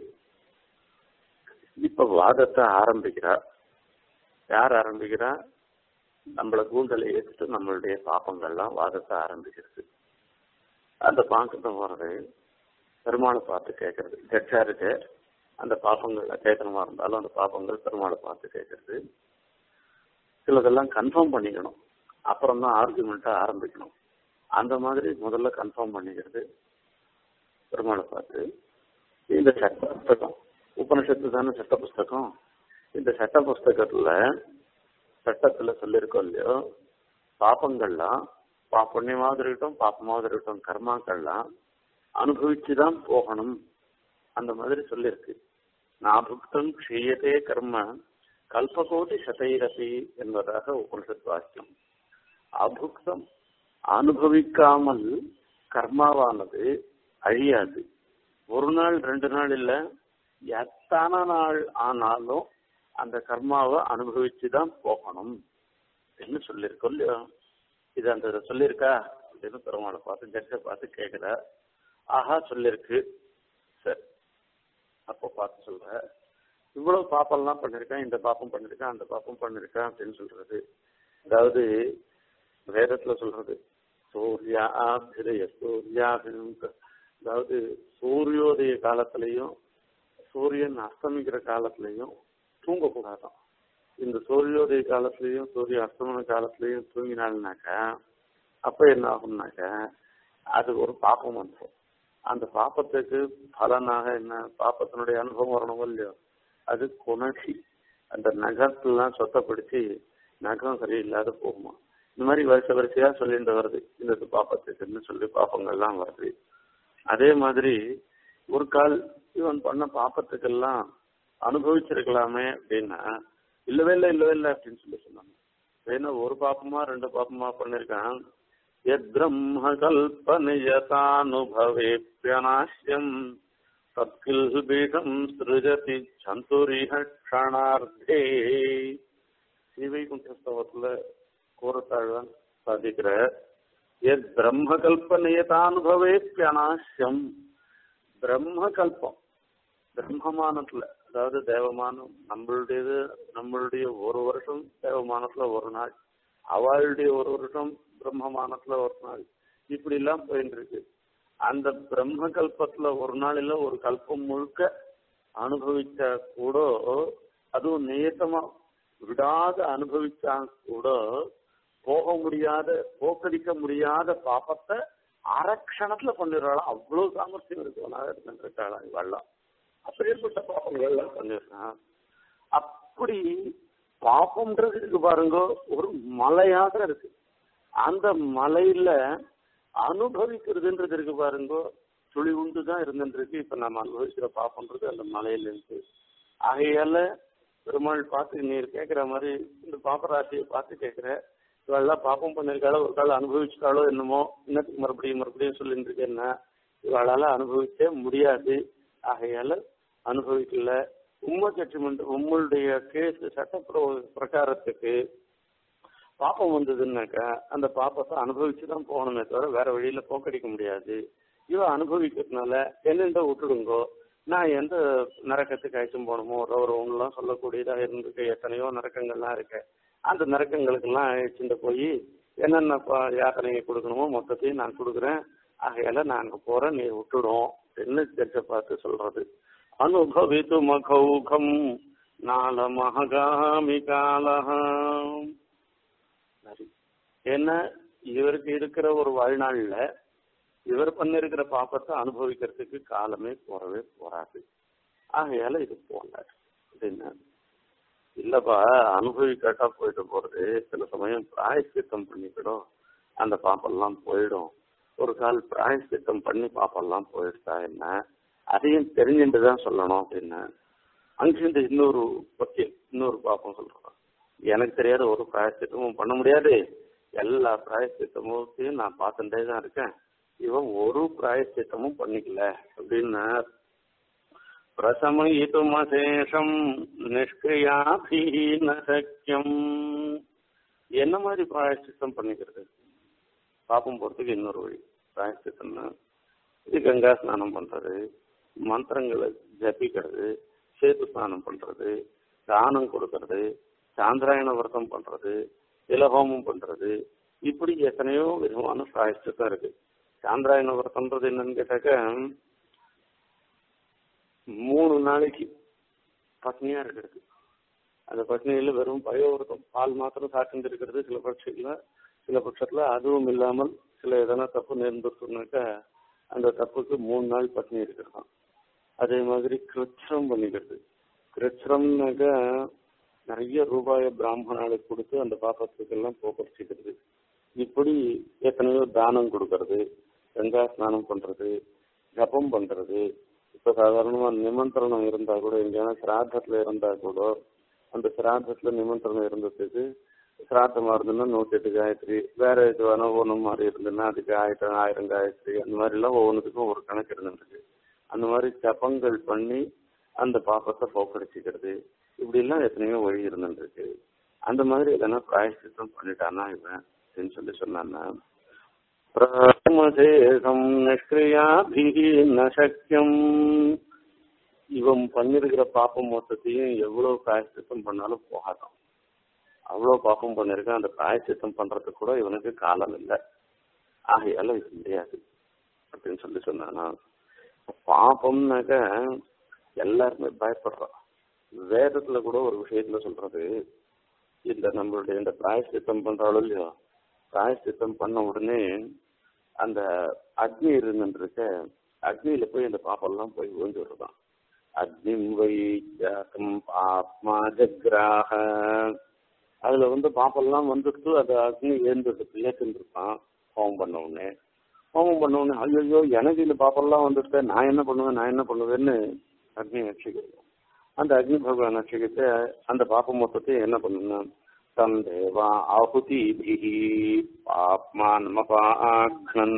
இப்ப வாதத்தை ஆரம்பிக்கிறா யார் ஆரம்பிக்கிறா நம்மளை கூந்தலை ஏற்றுட்டு நம்மளுடைய பாப்பங்கள்லாம் வாதத்தை ஆரம்பிக்கிறது அந்த பாக்கத்தை போறது பெருமாளை பார்த்து கேட்கறது ஜட்ஜா இருக்கு அந்த பாப்பங்கள் அச்சேதனமா இருந்தாலும் அந்த பாப்பங்கள் பெருமாளை பார்த்து கேட்கறது சிலதெல்லாம் கன்ஃபார்ம் பண்ணிக்கணும் அப்புறம் தான் ஆர்குமெண்ட்டை ஆரம்பிக்கணும் அந்த மாதிரி முதல்ல கன்ஃபார்ம் பண்ணிக்கிறது பெருமாளை பார்த்து இந்த சட்ட புஸ்தகம் உபனிஷத்து தானே சட்ட புஸ்தகம் இந்த சட்ட புஸ்தகத்துல சட்டத்துல சொல்லியிருக்கோம் இல்லையோ பாப்பங்கள்லாம் பா புண்ணியமாவது இருக்கட்டும் பாப்பமாவது இருக்கட்டும் கர்மாக்கள்லாம் அனுபவிச்சுதான் போகணும் அந்த மாதிரி சொல்லியிருக்கு நாபுக்தம் க்ஷீயத்தே கர்ம கல்பகோட்டி சதைரபி என்பதாக உபனிஷத் வாக்கியம் அபுக்தம் அனுபவிக்காமல் கர்மாவானது அழியாது ஒரு நாள் ரெண்டு நாள் இல்ல எத்தனை நாள் ஆனாலும் அந்த கர்மாவை அனுபவிச்சுதான் போகணும் என்ன சொல்லியிருக்கோம் இல்லையோ இது அந்த சொல்லியிருக்கா அப்படின்னு பெருமாளை பார்த்து ஜட்ஜை பார்த்து கேட்குற ஆஹா சொல்லியிருக்கு சரி அப்போ பார்த்து சொல்ற இவ்வளவு பாப்பம்லாம் பண்ணிருக்கேன் இந்த பாப்பம் பண்ணிருக்கேன் அந்த பாப்பம் பண்ணிருக்கேன் அப்படின்னு சொல்றது அதாவது வேதத்துல சொல்றது சூர்யா ஆபிரய சூர்யாபிரம் அதாவது சூரியோதய காலத்திலையும் சூரியன் அஸ்தமிக்கிற காலத்திலையும் தூங்கக்கூடாதான் இந்த சூரியோதய காலத்திலையும் சூரிய அஸ்தமன காலத்திலையும் தூங்கினாள்னாக்கா அப்ப என்ன ஆகும்னாக்கா அது ஒரு பாப்பம் வந்துடும் அந்த பாப்பத்துக்கு பலனாக என்ன பாப்பத்தினுடைய அனுபவம் வரணும் இல்லையோ அது குணர்ச்சி அந்த நகத்தெல்லாம் சொத்தப்படுத்தி நகம் சரியில்லாத போகுமா இந்த மாதிரி வரிசை வரிசையா சொல்லிட்டு வருது இந்த பாப்பத்துக்குன்னு சொல்லி பாப்பங்கள்லாம் வருது அதே மாதிரி ஒரு கால் இவன் பண்ண பாப்பத்துக்கெல்லாம் அனுபவிச்சிருக்கலாமே அப்படின்னா இல்லவே இல்லை இல்லவே இல்லை அப்படின்னு சொல்லி சொன்னாங்க வேணா ஒரு பாப்பமா ரெண்டு பாப்பமா பண்ணிருக்கான் எத் பிரம்ம கல்பனியதானுபவேப்பியநாசியம் தத்கில் பீடம் சிருஜதி சந்துரிஹ க்ஷணார்த்தே ஸ்ரீவைகுண்டஸ்தவத்துல கூறத்தாழ்வான் சாதிக்கிற எத் பிரம்ம கல்பனியதானுபவேப்பியநாசியம் பிரம்ம கல்பம் பிரம்மமானத்துல அதாவது தேவமானம் நம்மளுடையது நம்மளுடைய ஒரு வருஷம் தேவமானத்துல ஒரு நாள் அவளுடைய ஒரு வருஷம் பிரம்மமானத்துல ஒரு நாள் இப்படி எல்லாம் போயிட்டு இருக்கு அந்த பிரம்ம கல்பத்துல ஒரு நாள் இல்ல ஒரு கல்பம் முழுக்க அனுபவிச்சா கூட அதுவும் நியத்தமா விடாத அனுபவிச்சா கூட போக முடியாத போக்கடிக்க முடியாத பாப்பத்தை அரக்ஷணத்துல பண்ணிடுறாளாம் அவ்வளவு சாமர்த்தியம் இருக்கவனாக இருந்துருக்காளாம் இவெல்லாம் அப்படிப்பட்ட பாப்பங்கள்லாம் பண்ணிடுறான் அப்படி பாப்பம்ன்றது இருக்கு பாருங்க ஒரு மலையாக இருக்கு அந்த மலையில அனுபவிக்கிறதுன்றது இருக்கு பாருங்க துளி உண்டு தான் இருந்துருக்கு இப்ப நம்ம அனுபவிக்கிற பாப்பம்ன்றது அந்த மலையில இருக்கு ஆகையால பெருமாள் பார்த்து நீர் கேட்கிற மாதிரி இந்த பாப்பராசியை பார்த்து கேட்கிற இவெல்லாம் பாப்பம் பண்ணிருக்காளோ ஒரு காலம் அனுபவிச்சுட்டாலோ என்னமோ இன்னத்துக்கு மறுபடியும் மறுபடியும் சொல்லிட்டு இருக்கேன்னா இவளால அனுபவிக்க முடியாது ஆகையால அனுபவிக்கல உம்ம ஜட்ஜ்மெண்ட் உங்களுடைய கேஸ் சட்ட பிரகாரத்துக்கு பாப்பம் வந்ததுன்னாக்கா அந்த பாப்பத்தை அனுபவிச்சு தான் போகணுமே தவிர வேற வழியில போக்கடிக்க முடியாது இவ அனுபவிக்கிறதுனால என்னென்ன விட்டுடுங்கோ நான் எந்த நரக்கத்துக்கு அழைச்சும் போகணுமோ ரௌரவம்லாம் சொல்லக்கூடியதாக இருந்திருக்கு எத்தனையோ நரக்கங்கள்லாம் இருக்கு அந்த நரக்கங்களுக்கெல்லாம் அழைச்சிட்டு போய் என்னென்ன யாத்தனையை கொடுக்கணுமோ மொத்தத்தையும் நான் கொடுக்குறேன் ஆகையால நான் அங்க போறேன் நீ விட்டுடும் என்ன ஜட்ஜ பார்த்து சொல்றது அனுபவித்து மகௌகம் நால மகாமி காலகம் சரி ஏன்னா இவருக்கு இருக்கிற ஒரு வாழ்நாள்ல இவர் பண்ணிருக்கிற பாப்பத்தை அனுபவிக்கிறதுக்கு காலமே போறவே போறாது ஆகையால இது போல அப்படின்னா இல்லப்பா அனுபவிக்காட்டா போயிட்டு போறது சில சமயம் பிராயசித்தம் பண்ணிக்கிடும் அந்த பாப்பெல்லாம் போயிடும் ஒரு கால் பிராயசித்தம் பண்ணி பாப்பெல்லாம் போயிடுச்சா என்ன அதையும் தெரிஞ்சுட்டு தான் சொல்லணும் அப்படின்னு அங்கிருந்து இன்னொரு பத்தி இன்னொரு பாப்பம் சொல்றோம் எனக்கு தெரியாத ஒரு பிராயசித்தமும் பண்ண முடியாது எல்லா பிராயசித்தமும் நான் பார்த்துட்டே தான் இருக்கேன் இவன் ஒரு பிராயசித்தமும் பண்ணிக்கல அப்படின்னு பிரசமயிதுமசேஷம் நிஷ்கிரியாபீன சக்கியம் என்ன மாதிரி பிராயசித்தம் பண்ணிக்கிறது பாப்பம் போறதுக்கு இன்னொரு வழி பிராயசித்தம்னா இது கங்கா ஸ்நானம் பண்றது மந்திரங்களை ஜபிக்கிறது சேத்து ஸ்நானம் பண்றது தானம் கொடுக்கறது சாந்திராயண விரதம் பண்றது திலஹோமம் பண்றது இப்படி எத்தனையோ விதமான பிராயஷ்டம் இருக்கு சாந்திராயண விரதம்ன்றது என்னன்னு கேட்டாக்க மூணு நாளைக்கு பத்னியா இருக்கிறது அந்த பத்னியில வெறும் பயோவிரதம் பால் மாத்திரம் சாப்பிட்டு இருக்கிறது சில பட்சத்துல சில பட்சத்துல அதுவும் இல்லாமல் சில எதனா தப்பு நேர்ந்துட்டுனாக்கா அந்த தப்புக்கு மூணு நாள் பட்டினி இருக்கிறான் அதே மாதிரி கிருச்சம் பண்ணிக்கிறது கிருச்சம்னாக்கா நிறைய ரூபாய பிராமணாளுக்கு கொடுத்து அந்த பாப்பத்துக்கெல்லாம் போக்கடிச்சுக்கிறது இப்படி எத்தனையோ தானம் கொடுக்கறது கங்கா ஸ்நானம் பண்றது ஜபம் பண்றது இப்ப சாதாரணமா நிமந்திரணம் இருந்தா கூட எங்கேயான சிராதத்துல இருந்தா கூட அந்த சிராதத்துல நிமந்திரணம் இருந்ததுக்கு சிராத்தமா இருந்ததுன்னா நூத்தி எட்டு காயத்ரி வேற எதுவான ஒண்ணும் மாதிரி இருந்ததுன்னா அதுக்கு ஆயிரம் ஆயிரம் காயத்ரி அந்த மாதிரி எல்லாம் ஒவ்வொன்றுத்துக்கும் ஒரு கணக்கு இருந்துருக்கு அந்த மாதிரி ஜபங்கள் பண்ணி அந்த பாப்பத்தை போக்கடிச்சுக்கிறது இப்படி எல்லாம் எத்தனையோ வழி இருந்துருக்கு அந்த மாதிரி எதனா பிராயசித்தம் பண்ணிட்டானா இவன் அப்படின்னு சொல்லி சொன்னான்னா பிரமசேஷம் நிஷ்கிரியாபிகி நசக்கியம் இவன் பண்ணிருக்கிற பாப்பம் மொத்தத்தையும் எவ்வளவு பிராயசித்தம் பண்ணாலும் போகாதான் அவ்வளவு பாப்பம் பண்ணிருக்கான் அந்த பிராயசித்தம் பண்றதுக்கு கூட இவனுக்கு காலம் இல்லை ஆகையால இது முடியாது அப்படின்னு சொல்லி சொன்னானா பாப்பம்னாக்க எல்லாருமே பயப்படுறோம் வேதத்துல கூட ஒரு விஷயத்துல சொல்றது இந்த நம்மளுடைய இந்த பிராயசித்தம் பண்றாலும் இல்லையோ பிராயசித்தம் பண்ண உடனே அந்த அக்னி இருந்துருக்க அக்னியில போய் அந்த பாப்பெல்லாம் போய் விழுந்துடுறதான் அக்னி வை ஜாத்தம் ஆத்மா ஜக்ராக அதுல வந்து பாப்பெல்லாம் வந்துட்டு அது அக்னி ஏந்துட்டு ஏற்றுருப்பான் ஹோமம் பண்ண உடனே ஹோமம் பண்ண உடனே ஐயோ எனக்கு இந்த பாப்பெல்லாம் வந்துட்டு நான் என்ன பண்ணுவேன் நான் என்ன பண்ணுவேன்னு அக்னி ரட்சிக்கிறது அந்த அக்னி பகவான் ரட்சிக்கிட்டு அந்த பாப்ப மொத்தத்தை என்ன பண்ணணும் தம் தேவா ஆகுதி பாப்மான் மபாக்னன்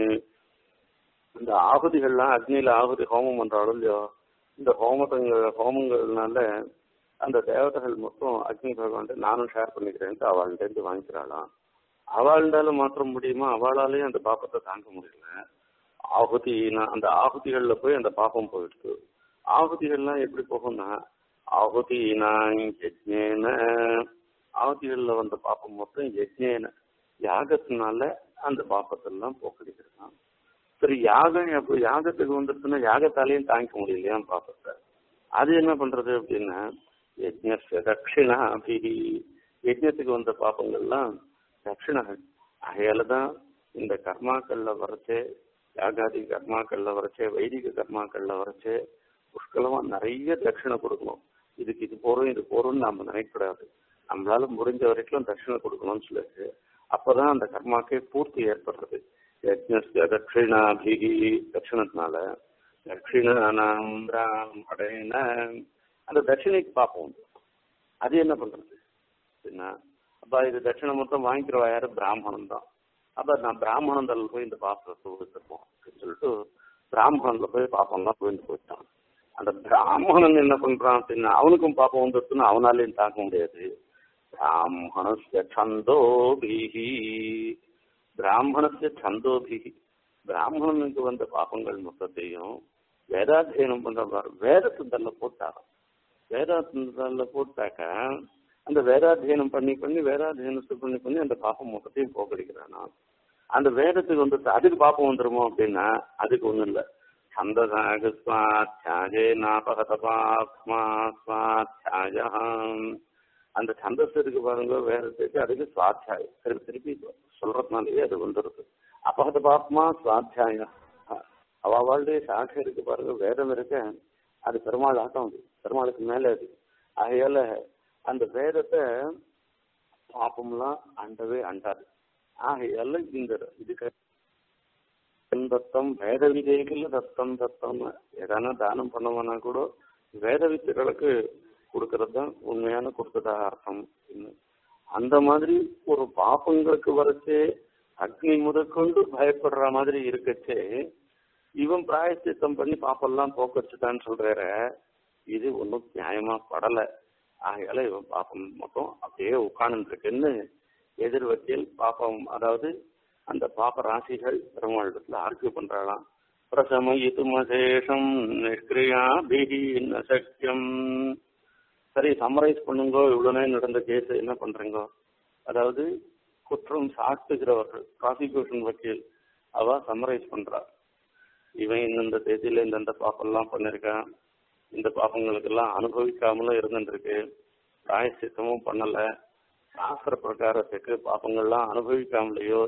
இந்த ஆகுதிகள்லாம் அக்னியில ஆகுதி ஹோமம் பண்றாலும் இல்லையோ இந்த ஹோமத்தங்கள் ஹோமங்கள்னால அந்த தேவதைகள் மொத்தம் அக்னி பகவான் நானும் ஷேர் பண்ணிக்கிறேன்ட்டு அவள்கிட்ட வாங்கிக்கிறாளாம் அவள்னால மாற்ற முடியுமா அவளாலேயும் அந்த பாப்பத்தை தாங்க முடியல ஆகுதி அந்த ஆகுதிகள்ல போய் அந்த பாப்பம் போயிடுது ஆகுதிகள்லாம் எப்படி போகும்னா ஆகுதினாங் யஜ்ஞேன ஆகுதிகள்ல வந்த பாப்பம் மொத்தம் யஜ்ஞேன யாகத்தினால அந்த பாப்பத்தெல்லாம் போக்கடிக்கிறான் சரி யாகம் எப்போ யாகத்துக்கு வந்துருச்சுன்னா யாகத்தாலையும் தாங்கிக்க முடியலையா பாப்பத்தை அது என்ன பண்றது அப்படின்னா யஜ்ஞ தட்சிணா அபிஹி யஜ்ஞத்துக்கு வந்த பாப்பங்கள்லாம் தட்சிணகள் அகையால தான் இந்த கர்மாக்கள்ல வரைச்சே யாகாதி கர்மாக்கள்ல வரைச்சே வைதிக கர்மாக்கள்ல வரைச்சே புஷ்கலமா நிறைய தட்சிணை கொடுக்கணும் இதுக்கு இது போறோம் இது போறோம்னு நாம நினைக்கக்கூடாது நம்மளால முடிஞ்ச வரைக்கும் தட்சிணை கொடுக்கணும்னு சொல்லிட்டு அப்பதான் அந்த கர்மாக்கே பூர்த்தி ஏற்படுறது யஜ்னஸ்ய தட்சிணாபிகி தட்சிணத்தினால தட்சிணானாம் அடையின அந்த தட்சிணைக்கு பார்ப்போம் அது என்ன பண்றது என்ன அப்ப இது தட்சிணை மொத்தம் வாங்கிக்கிறவா யாரு பிராமணன் தான் அப்ப நான் பிராமணந்தல் போய் இந்த பாப்பத்தை கொடுத்துருப்போம் அப்படின்னு சொல்லிட்டு பிராமணன்ல போய் பாப்பம்லாம் போயிட்டு போயிட்டான் அந்த பிராமணன் என்ன பண்றான் அப்படின்னா அவனுக்கும் பாப்பம் வந்துருச்சுன்னா அவனாலையும் தாக்க முடியாது பிராமணஸ்ய சந்தோபிஹி பிராமணஸ்ய சந்தோபிஹி பிராமணனுக்கு வந்த பாப்பங்கள் மொத்தத்தையும் வேதாத்தியனம் பண்ற வேதத்துல போட்டாங்க வேதாந்தத்துல போட்டாக்கா அந்த வேதாத்தியனம் பண்ணி பண்ணி வேதாத்தியனத்தை பண்ணி பண்ணி அந்த பாப்பம் மொத்தத்தையும் போக்கடிக்கிறானா அந்த வேதத்துக்கு வந்து அதுக்கு பாப்பம் வந்துருமோ அப்படின்னா அதுக்கு ஒண்ணும் இல்லை छन्दसाग स्वाध्यायेनापहतपाप्मा स्वाध्याயம் அந்த சந்தஸ் இருக்கு பாருங்க வேதத்துக்கு அதுக்கு சுவாத்தியாயம் திருப்பி திருப்பி சொல்றதுனாலயே அது வந்துருது அபகத பாப்மா சுவாத்தியாயம் அவளுடைய சாட்சி இருக்கு பாருங்க வேதம் இருக்க அது பெருமாள் ஆட்டம் அது பெருமாளுக்கு மேல அது ஆகையால அந்த வேதத்தை பாப்பம்லாம் அண்டவே அண்டாது ஆகையால இந்த இதுக்கு தத்தம் வேத விதைகள் தத்தம் தத்தம் எதனா தானம் பண்ணவனா கூட வேத வித்தைகளுக்கு கொடுக்கறது தான் உண்மையான கொடுத்ததாக அர்த்தம் அந்த மாதிரி ஒரு பாப்பங்களுக்கு வரைச்சே அக்னி முதற்கொண்டு பயப்படுற மாதிரி இருக்கச்சே இவன் பிராயச்சித்தம் பண்ணி பாப்பெல்லாம் போக்கடிச்சுட்டான்னு சொல்றார இது ஒன்றும் நியாயமா படல ஆகையால இவன் பாப்பம் மட்டும் அப்படியே உட்கார்ந்து இருக்குன்னு எதிர் வக்கீல் பாப்பம் அதாவது அந்த பாப்ப ராசிகள் பெருமாளிடத்துல ஆர்கியூ பண்றாளாம் பிரசமயித்து மசேஷம் நிஷ்கிரியா பிஹி நசக்கியம் சரி சம்மரைஸ் பண்ணுங்க இவ்வளவு நேரம் நடந்த கேஸ் என்ன பண்றீங்க அதாவது குற்றம் சாட்டுகிறவர்கள் ப்ராசிக்யூஷன் வக்கீல் அவ சம்மரைஸ் பண்றா இவன் இந்தந்த தேதியில இந்தந்த பாப்பெல்லாம் பண்ணிருக்கான் இந்த பாப்பங்களுக்கெல்லாம் அனுபவிக்காமலும் இருந்துருக்கு பிராயசித்தமும் பண்ணல சாஸ்திர பிரகாரத்துக்கு பாப்பங்கள்லாம் அனுபவிக்காமலேயோ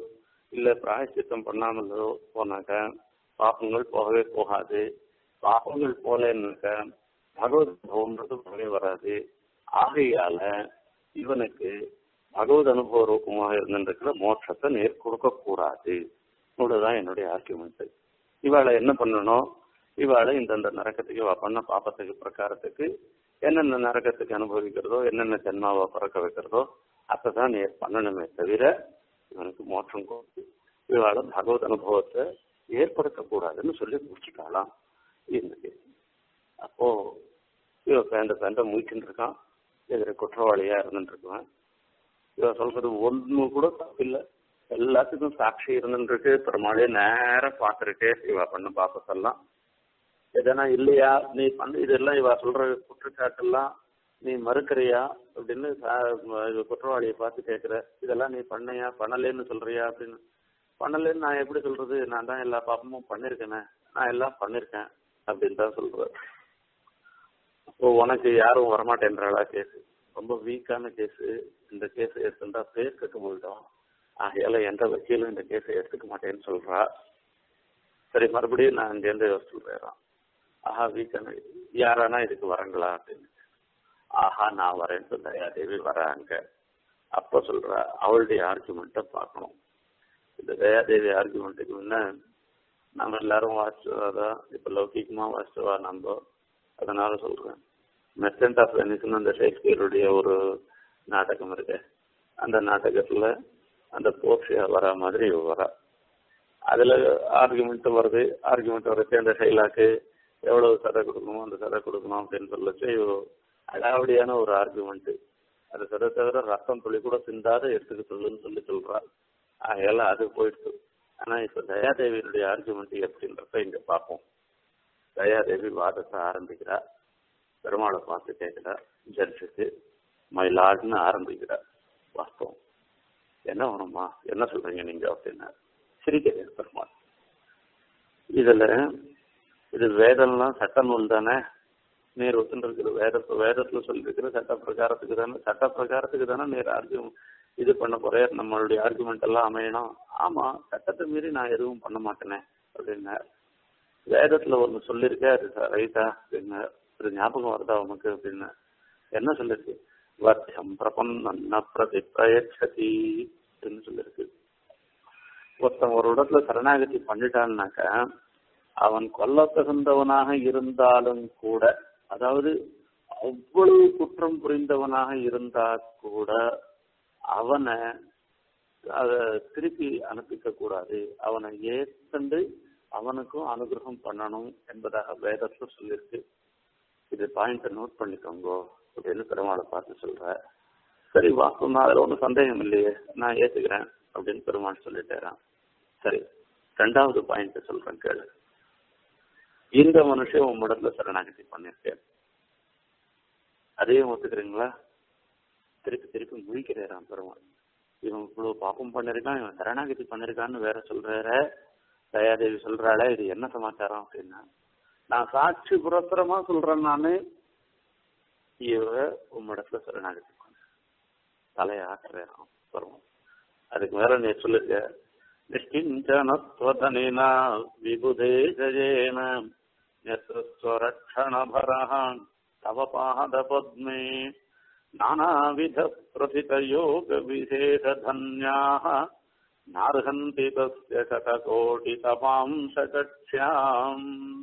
இல்ல பிராயச்சித்தம் பண்ணாமலோ போனாக்க பாப்பங்கள் போகவே போகாது பாப்பங்கள் போலன்னாக்க பகவத் அனுபவம்ன்றது வரவே வராது ஆகையால இவனுக்கு பகவத் அனுபவ ரூபமாக இருந்திருக்கிற மோட்சத்தை நேர் கொடுக்க கூடாது இவ்வளவுதான் என்னுடைய ஆர்குமெண்ட் இவாளை என்ன பண்ணணும் இவாளை இந்தந்த நரக்கத்துக்கு இவ பண்ண பாப்பத்துக்கு பிரகாரத்துக்கு என்னென்ன நரக்கத்துக்கு அனுபவிக்கிறதோ என்னென்ன ஜென்மாவை பிறக்க வைக்கிறதோ அதைதான் நேர் பண்ணணுமே தவிர இவனுக்கு மோட்சம் கொடுத்து இவாளை பகவத் அனுபவத்தை ஏற்படுத்தக்கூடாதுன்னு சொல்லி முடிச்சுட்டாலாம் இருந்துச்சு அப்போ இவன் பேண்ட பேண்ட முயற்சின்னு இருக்கான் எதிர குற்றவாளியா இருந்துட்டு இருக்கான் இவன் சொல்றது ஒண்ணு கூட தப்பில்லை எல்லாத்துக்கும் சாட்சி இருந்துருக்கு பெருமாளே நேரம் பார்த்துருக்கே இவ பண்ண பாப்பத்தெல்லாம் எதனா இல்லையா நீ பண்ண இதெல்லாம் இவ சொல்ற குற்றச்சாட்டெல்லாம் நீ மறுக்கிறியா அப்படின்னு குற்றவாளியை பார்த்து கேட்கிற இதெல்லாம் நீ பண்ணையா பண்ணலேன்னு சொல்றியா அப்படின்னு பண்ணலேன்னு நான் எப்படி சொல்றது நான் தான் எல்லா பாப்பமும் பண்ணிருக்கேனே நான் எல்லாம் பண்ணிருக்கேன் அப்படின்னு தான் சொல்றேன் அப்போ உனக்கு யாரும் வரமாட்டேன்றாளா கேஸ் ரொம்ப வீக்கான கேஸ் இந்த கேஸ் எடுத்துட்டா பேர் கட்டு போயிட்டோம் ஆகையால எந்த வக்கீலும் இந்த கேஸை எடுத்துக்க மாட்டேன்னு சொல்றா சரி மறுபடியும் நான் இங்கேருந்து சொல்றேன் ஆஹா வீக்கான யாரானா இதுக்கு வரங்களா அப்படின்னு ஆஹா நான் வரேன்னு தயாதேவி வராங்க அப்ப சொல்றா அவளுடைய ஆர்குமெண்ட்டை பார்க்கணும் இந்த தயாதேவி ஆர்குமெண்ட்டுக்கு முன்ன நம்ம எல்லாரும் வாசிச்சதான் இப்ப லௌகிகமா வாசிச்சவா நம்ம அதனால சொல்றேன் மெர்சன்ட் ஆஃப் வெனிஸ்னு அந்த ஷேக்ஸ்பியருடைய ஒரு நாடகம் இருக்கு அந்த நாடகத்துல அந்த போர்ஷியா வர மாதிரி வரா அதுல ஆர்குமெண்ட் வருது ஆர்குமெண்ட் வரச்சு அந்த ஷைலாக்கு எவ்வளவு சதை கொடுக்கணும் அந்த சதை கொடுக்கணும் அப்படின்னு சொல்லச்சு அடாவடியான ஒரு ஆர்குமெண்ட் அது சதை தவிர ரத்தம் துளி கூட சிந்தாத எடுத்துக்க சொல்லுன்னு சொல்லி சொல்றா ஆகையால அது போயிடுச்சு ஆனா இப்ப தயாதேவியினுடைய ஆர்குமெண்ட் எப்படின்றத இங்க பார்ப்போம் தயாதேவி வாதத்தை ஆரம்பிக்கிறா பெருமாளை பார்த்து கேட்கிறா ஜட்ஜுக்கு மயிலாடுன்னு ஆரம்பிக்கிறா வாஸ்தவம் என்ன வேணுமா என்ன சொல்றீங்க நீங்க அப்படின்னா சிரிக்கிறேன் பெருமாள் இதுல இது வேதம்லாம் சட்ட நூல் தானே நீர் ஒத்துருக்கிற வேத வேதத்துல சொல்லிருக்கிற சட்ட பிரகாரத்துக்கு தானே சட்ட பிரகாரத்துக்கு தானே நீர் ஆர்கியூ இது பண்ண போறே நம்மளுடைய ஆர்குமெண்ட் எல்லாம் அமையணும் ஆமா சட்டத்தை மீறி நான் எதுவும் பண்ண மாட்டேனே அப்படின்னா வேதத்துல ஒண்ணு சொல்லியிருக்கேன் அது ரைட்டா அப்படின்னு ஒரு ஞாபகம் வருதா உனக்கு அப்படின்னு என்ன சொல்லிருக்கு வர்த்தியம் பிரபன்ன பிரதி பிரயச்சதி அப்படின்னு சொல்லிருக்கு ஒருத்தன் ஒரு இடத்துல சரணாகதி பண்ணிட்டான்னாக்க அவன் கொல்ல தகுந்தவனாக இருந்தாலும் கூட அதாவது அவ்வளவு குற்றம் புரிந்தவனாக இருந்தா கூட அவனை அத திருப்பி அனுப்பிக்க கூடாது அவனை ஏற்கண்டு அவனுக்கும் அனுகிரகம் பண்ணணும் என்பதாக வேதத்துல சொல்லியிருக்கு இது பாயிண்ட நோட் பண்ணிக்கோங்க அப்படின்னு பெருமாளை பார்த்து சொல்ற சரி வாஸ்தவம் அதுல ஒன்றும் சந்தேகம் இல்லையே நான் ஏத்துக்கிறேன் அப்படின்னு பெருமாள் சொல்லிட்டேறான் சரி ரெண்டாவது பாயிண்ட் சொல்றேன் கேளு இந்த மனுஷன் உன் இடத்துல சரணாகதி பண்ணிருக்கேன் அதையும் ஒத்துக்கிறீங்களா திருப்பி திருப்பி முழிக்கிறாராம் பெருமாள் இவன் இவ்வளவு பாப்பம் பண்ணிருக்கான் இவன் சரணாகதி பண்ணிருக்கான்னு வேற சொல்றார தயாதேவி சொல்றாளே இது என்ன சமாச்சாரம் அப்படின்னா நான் சாட்சி புரஸ்தரமா சொல்றேன் நானு இவ உம்மிடத்துல சரணாகதி பண்ண தலையாட்டுறான் பெருமாள் அதுக்கு மேல நீ சொல்லுங்க निश्किञ्चनत्वतनेन विबुधे जयेन यत्रस्वरक्षणभरः तव पादपद्मे नानाविधप्रथितयोगविशेषधन्याः नार्हन्ति तस्य शतकोटितपांशकक्ष्याम्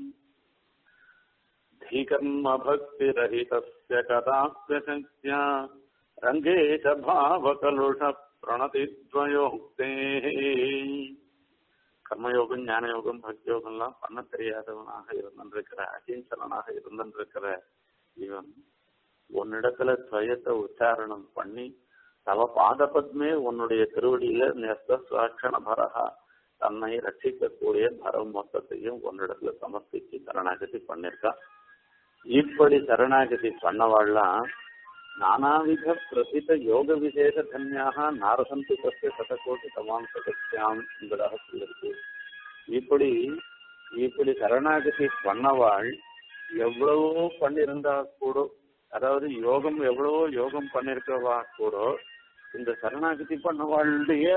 धीकर्मभक्तिरहितस्य कदाप्यशक्त्या रङ्गेश भावकलुष பிரணதித்வயோக்தேः கர்மயோகம் ஞானயோகம் பக்தி யோகம்லாம் பண்ண தெரியாதவனாக இருந்திருக்கிற அகிம்சனாக இருந்திருக்கிற இவன் உன்னிடத்துல துவயத்தை உச்சாரணம் பண்ணி தவ பாதபத்மே உன்னுடைய திருவடியில நேர்த்த சுவாட்சண பரகா தன்னை ரட்சிக்கக்கூடிய பரம் மொத்தத்தையும் உன்னிடத்துல சமர்ப்பிச்சு சரணாகதி பண்ணிருக்கான் இப்படி சரணாகதி பண்ணவாள்லாம் நானாவித பிரசித்த யோக விசேஷ தன்யாக நாரசந்தி தஸ்ய சதகோட்டி தமாம் சதக்ஷாம் என்பதாக சொல்லிருக்கு இப்படி இப்படி சரணாகதி பண்ணவாள் எவ்வளவோ பண்ணிருந்தா கூட அதாவது யோகம் எவ்வளவோ யோகம் பண்ணிருக்கவா கூட இந்த சரணாகதி பண்ணவாளுடைய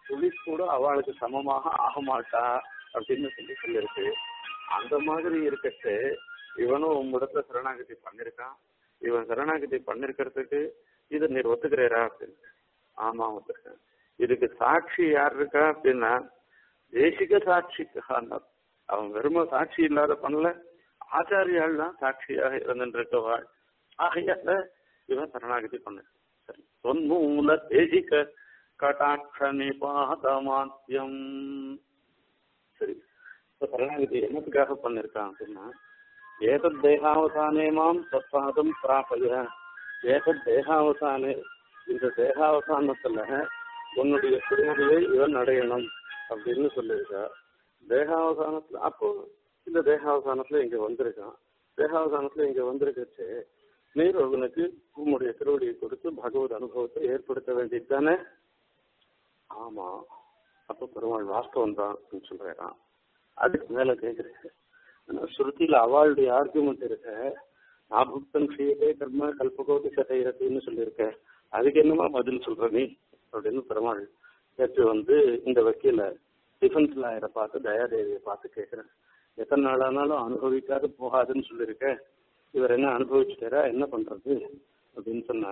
துளி கூட அவளுக்கு சமமாக ஆக மாட்டா அப்படின்னு சொல்லி சொல்லியிருக்கு அந்த மாதிரி இருக்கட்டு இவனும் உம்மிடத்துல சரணாகதி பண்ணிருக்கான் இவன் சரணாகதி பண்ணிருக்கிறதுக்கு இதை நீர் ஒத்துக்கிறீரா அப்படின்னு ஆமா ஒத்துக்கிறேன் இதுக்கு சாட்சி யார் இருக்கா அப்படின்னா தேசிக சாட்சிக்கான அவன் வெறும சாட்சி இல்லாத பண்ணல ஆச்சாரியால் தான் சாட்சியாக இருந்திருக்கவாள் ஆகையால இவன் சரணாகதி பண்ண சரி தொன்மூல தேசிக கட்டாட்ச நிபாதமாத்தியம் சரி இப்ப சரணாகதி என்னத்துக்காக பண்ணிருக்கான் அப்படின்னா ஏதத் தேகாவசானே மாம் தத்பாதம் பிராபய ஏதத் தேகாவசானே இந்த தேகாவசானத்துல உன்னுடைய திருமதியை இவன் அடையணும் அப்படின்னு சொல்லியிருக்கா தேகாவசானத்துல அப்போ இந்த தேகாவசானத்துல இங்க வந்திருக்கான் தேகாவசானத்துல இங்க வந்திருக்கச்சு நீர் அவனுக்கு உம்முடைய திருவடியை கொடுத்து பகவத் அனுபவத்தை ஏற்படுத்த வேண்டியது தானே ஆமா அப்ப பெருமாள் வாஸ்தவம் தான் அப்படின்னு சொல்றான் அதுக்கு மேல கேக்குறேன் ஆனா ஸ்ருதியில அவளுடைய ஆர்குமெண்ட் இருக்க ஆபுக்தன் க்ஷீயதே கர்ம கல்பகோதி சதைரத்தின்னு சொல்லியிருக்க அதுக்கு என்னமா பதில் சொல்ற நீ அப்படின்னு பெருமாள் நேற்று வந்து இந்த வக்கீல டிஃபென்ஸ் லாயரை பார்த்து தயாதேவியை பார்த்து கேட்கிறேன் எத்தனை நாளானாலும் அனுபவிக்காது போகாதுன்னு சொல்லியிருக்க இவர் என்ன அனுபவிச்சுட்டாரா என்ன பண்றது அப்படின்னு சொன்னா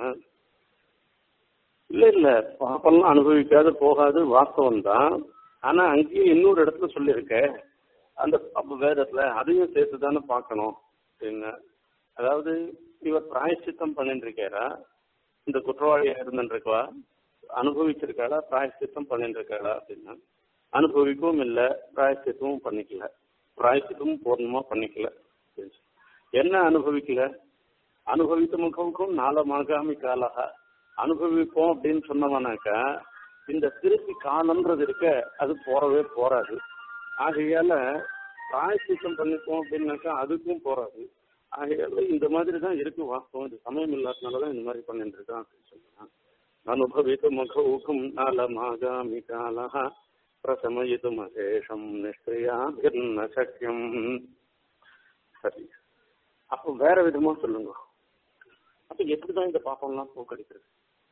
இல்ல இல்ல பாப்பெல்லாம் அனுபவிக்காது போகாது வாஸ்தவம் தான் ஆனா அங்கேயும் இன்னொரு இடத்துல சொல்லியிருக்க அந்த அப்ப வேதத்துல அதையும் சேர்த்து தானே பார்க்கணும் அப்படின்னு அதாவது இவர் பிராயச்சித்தம் பண்ணிட்டு இருக்காரா இந்த குற்றவாளியா இருந்துருக்கா அனுபவிச்சிருக்காளா பிராயச்சித்தம் பண்ணிட்டு இருக்காளா அப்படின்னா அனுபவிக்கவும் இல்லை பிராயச்சித்தமும் பண்ணிக்கல பிராயச்சித்தமும் பூர்ணமா பண்ணிக்கல என்ன அனுபவிக்கல அனுபவித்த முகமுக்கும் நாளமாகாமி காலகா அனுபவிப்போம் அப்படின்னு சொன்னவனாக்கா இந்த திருப்பி காலம்ன்றது இருக்க அது போறவே போறாது ஆகையால பிராயச்சித்தம் பண்ணிப்போம் அப்படின்னாக்கா அதுக்கும் போறாது ஆகையால இந்த மாதிரி தான் இருக்கு வாஸ்தவம் இது சமயம் இல்லாதனாலதான் இந்த மாதிரி பண்ணிட்டு இருக்கான் அப்படின்னு சொன்னான் அனுபவித்து முக ஊக்கம் நாளமாகாமி காலகா பிரசமயிது மகேஷம் நிஷ்கிரியாபிர்ன சக்கியம் சரி அப்போ வேற விதமா சொல்லுங்க அப்ப எப்படிதான் இந்த பாப்பம்லாம் போக்கடிக்கிறது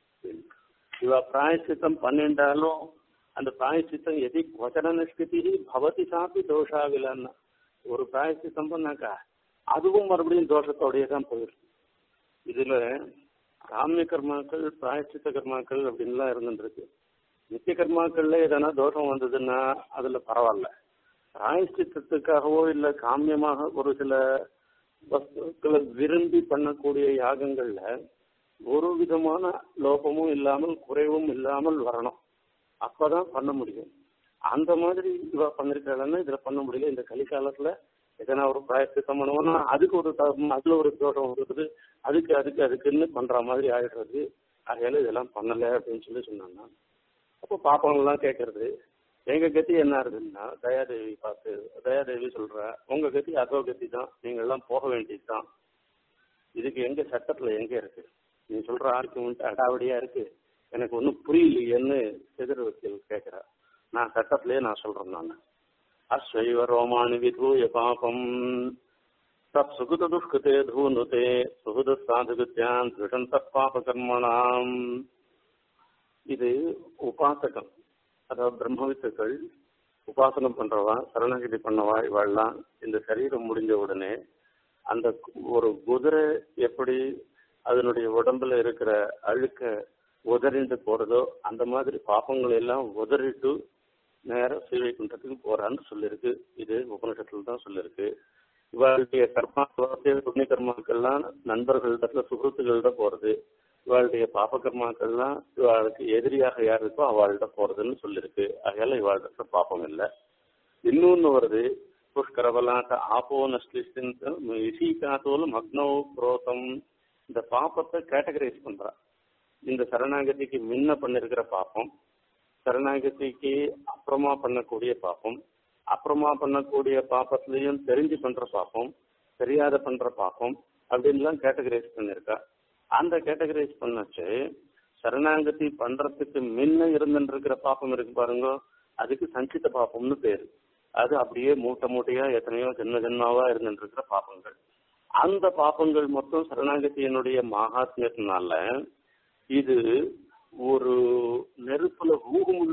இவ பிராயச்சித்தம் பண்ணிண்டாலும் அந்த பிராயச்சித்தம் எதி வச்சன நிஷ்கிருதி பவதி சாப்பி தோஷா விலன்னா ஒரு பிராயச்சித்தம் பண்ணாக்கா அதுவும் மறுபடியும் தோஷத்தோடயே தான் போயிடும் இதுல காமிய கர்மாக்கள் பிராயச்சித்த கர்மாக்கள் அப்படின்லாம் இருந்துருக்கு நித்திய கர்மாக்கள்ல எதனா தோஷம் வந்ததுன்னா அதுல பரவாயில்ல பிராயச்சித்தத்துக்காகவோ இல்ல காமியமாக ஒரு சில வஸ்துக்களை விரும்பி பண்ணக்கூடிய யாகங்கள்ல ஒரு விதமான லோபமும் இல்லாமல் குறைவும் இல்லாமல் வரணும் அப்பதான் பண்ண முடியும் அந்த மாதிரி இவ பண்ணிருக்காளன்னா இதுல பண்ண முடியல இந்த கலிகாலத்துல எதனா ஒரு பிராயசித்தம் பண்ணுவோம்னா அதுக்கு ஒரு த- அதுல ஒரு தோஷம் வருது அதுக்கு அதுக்கு அதுக்குன்னு பண்ற மாதிரி ஆயிடுறது ஆகையால இதெல்லாம் பண்ணல அப்படின்னு சொல்லி சொன்னாங்க அப்போ பாப்பவங்கெல்லாம் கேட்கறது எங்க கதி என்ன இருக்குன்னா தயாதேவி பார்த்து தயாதேவி சொல்ற உங்க கதி அதோ கதி தான் நீங்க எல்லாம் போக வேண்டியதுதான் இதுக்கு எங்க சட்டத்துல எங்க இருக்கு நீ சொல்ற ஆர்குமெண்ட் அடாவடியா இருக்கு எனக்கு ஒன்றும் புரியலையேன்னு எதிர வக்கீல் கேட்கிறா நான் சட்டத்திலேயே நான் சொல்றேன் நான் அஸ்வைவ ரோமானி விதூய பாபம் தப் சுகுத துஷ்கிருதே தூனுதே சுகுத சாதுகுத்யான் திருடன் தப்பாப கர்மணாம் இது உபாசகம் அதாவது பிரம்மவித்துக்கள் உபாசனம் பண்றவா சரணகிரி பண்ணவா இவாள்லாம் இந்த சரீரம் முடிஞ்ச உடனே அந்த ஒரு குதிரை எப்படி அதனுடைய உடம்புல இருக்கிற அழுக்க உதறிண்டு போறதோ அந்த மாதிரி பாப்பங்கள் எல்லாம் உதறிட்டு நேர ஸ்ரீவைகுண்டத்துக்கு போறான்னு சொல்லியிருக்கு இது உபனிஷத்துல தான் சொல்லியிருக்கு இவளுடைய கர்மா புண்ணிய கர்மாக்கள்லாம் நண்பர்களிடத்துல சுகத்துகள்கிட்ட போறது இவாளுடைய பாப கர்மாக்கள்லாம் இவாளுக்கு எதிரியாக யார் இருக்கோ அவள்கிட்ட போறதுன்னு சொல்லியிருக்கு அதனால இவாள்கிட்ட பாப்பம் இல்லை இன்னொன்னு வருது புஷ்கரபலாட்ட ஆப்போ நஷ்லிஸ்டின் இசீகாத்தோல் மக்னோ புரோதம் இந்த பாப்பத்தை கேட்டகரைஸ் பண்றா இந்த சரணாகதிக்கு முன்ன பண்ணிருக்கிற பாப்பம் சரணாகதிக்கு அப்புறமா பண்ணக்கூடிய பாப்பம் அப்புறமா பண்ணக்கூடிய பாப்பத்திலையும் தெரிஞ்சு பண்ற பாப்பம் தெரியாத பண்ற பாப்பம் அப்படின்லாம் கேட்டகரைஸ் பண்ணிருக்கா அந்த கேட்டகரைஸ் பண்ணச்சு சரணாகதி பண்றதுக்கு முன்ன இருந்துட்டு இருக்கிற பாப்பம் இருக்கு பாருங்க அதுக்கு சஞ்சித பாப்பம்னு பேரு அது அப்படியே மூட்டை மூட்டையா எத்தனையோ ஜென்ம ஜென்மாவா இருந்துட்டு இருக்கிற பாப்பங்கள் அந்த பாப்பங்கள் மொத்தம் சரணாகதியினுடைய மகாத்மியத்தினால இது ஒரு நெருப்புல ஊகுமுள்ளு போட்டா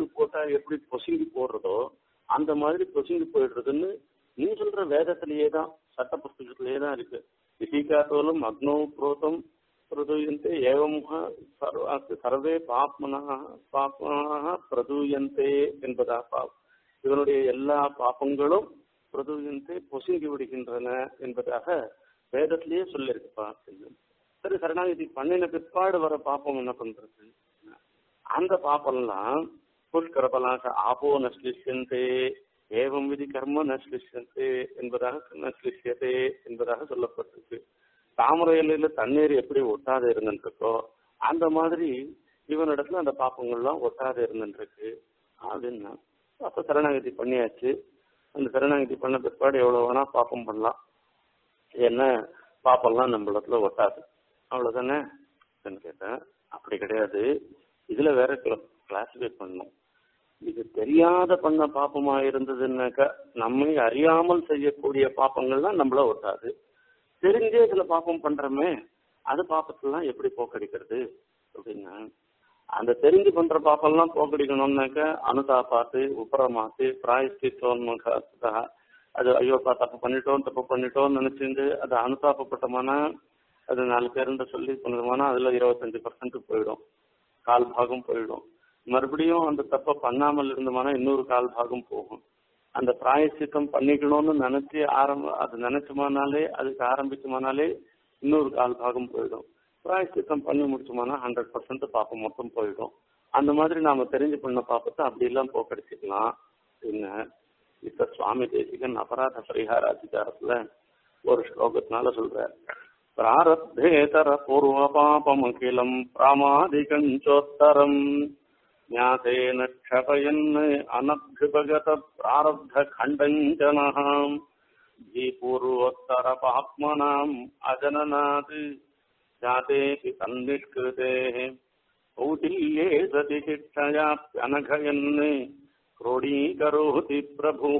எப்படி பொசுங்கி போடுறதோ அந்த மாதிரி பொசுங்கி போயிடுறதுன்னு நீ சொல்ற வேதத்திலேயே தான் சட்ட புஸ்தகத்திலேயே தான் இருக்கு விதிகாத்தோலும் அக்னோ புரோதம் பிரதூயந்தே ஏவமுக சர்வே பாப்மனாக பாப்மனாக பிரதூயந்தே என்பதா பாப் இவனுடைய எல்லா பாப்பங்களும் பிரதூயந்தே பொசுங்கி விடுகின்றன என்பதாக வேதத்திலேயே சொல்லியிருக்குப்பா சரி சரணாகதி பண்ணின பிற்பாடு வர பாப்பம் என்ன பண்றது அந்த பாப்பம்லாம் புஷ்கரபலாக ஆபோ நஸ்லிஷ்யந்தே ஏவம் விதி கர்ம நஸ்லிஷ்யந்தே என்பதாக நஸ்லிஷ்யதே என்பதாக சொல்லப்பட்டிருக்கு தாமரை இலையில தண்ணீர் எப்படி ஒட்டாத இருந்துருக்கோ அந்த மாதிரி இவனிடத்துல அந்த பாப்பங்கள்லாம் ஒட்டாத இருந்துருக்கு அப்படின்னா அப்ப சரணாகதி பண்ணியாச்சு அந்த சரணாகதி பண்ண பிற்பாடு எவ்வளவு வேணா பாப்பம் பண்ணலாம் என்ன பாப்பம்லாம் நம்மளத்துல ஒட்டாது அவ்வளவுதானே கேட்டேன் அப்படி கிடையாது இதுல வேற கிளாசிஃபை பண்ணும் இது தெரியாத பண்ண பாப்பமா இருந்ததுன்னாக்கா நம்மை அறியாமல் செய்யக்கூடிய பாப்பங்கள்லாம் நம்மள ஒட்டாது தெரிஞ்சே இதுல பாப்பம் பண்றோமே அது பாப்பத்தெல்லாம் எப்படி போக்கடிக்கிறது அப்படின்னா அந்த தெரிஞ்சு பண்ற பாப்பெல்லாம் போக்கடிக்கணும்னாக்க அனுதாபாத்து உப்பரமாத்து பிராயஷ்டித்தோன்முகா அது ஐயோப்பா தப்பு பண்ணிட்டோம் தப்பு பண்ணிட்டோம்னு நினைச்சிருந்து அது அனுதாபப்பட்டோம்னா அது நாலு பேருண்ட சொல்லி பண்ணதுமானா அதுல இருபத்தஞ்சு பர்சன்ட் போயிடும் கால் பாகம் போயிடும் மறுபடியும் அந்த தப்பை பண்ணாமல் இருந்தோம்னா இன்னொரு கால் பாகம் போகும் அந்த பிராயசித்தம் பண்ணிக்கணும்னு நினைச்சு ஆரம்ப அது நினைச்சோமானாலே அதுக்கு ஆரம்பிச்சோமானாலே இன்னொரு கால் பாகம் போயிடும் பிராயசித்தம் பண்ணி முடிச்சோம்னா ஹண்ட்ரட் பர்சன்ட் பாப்பம் மொத்தம் போயிடும் அந்த மாதிரி நாம தெரிஞ்சு பண்ண பாப்பத்தை அப்படி எல்லாம் போக்கடிச்சுக்கலாம் என்ன இப்ப சுவாமி தேசிகன் அபராத பரிகார அதிகாரத்துல ஒரு ஸ்லோகத்தினால சொல்ற பிராரப்தேதர பூர்வ பாபமகிலம் பிராமாதிகஞ்சோத்தரம் ஞாதேன க்ஷபயன் அனபிபகத பிராரப்த கண்டஞ்சனः பூர்வோத்தர பாப்மனாம் அஜனநாத் जातेऽपि तन्निष्कृतेः कौटिल्ये सति शिक्षयाप्यनघयन् क्रोडीकरोति प्रभुः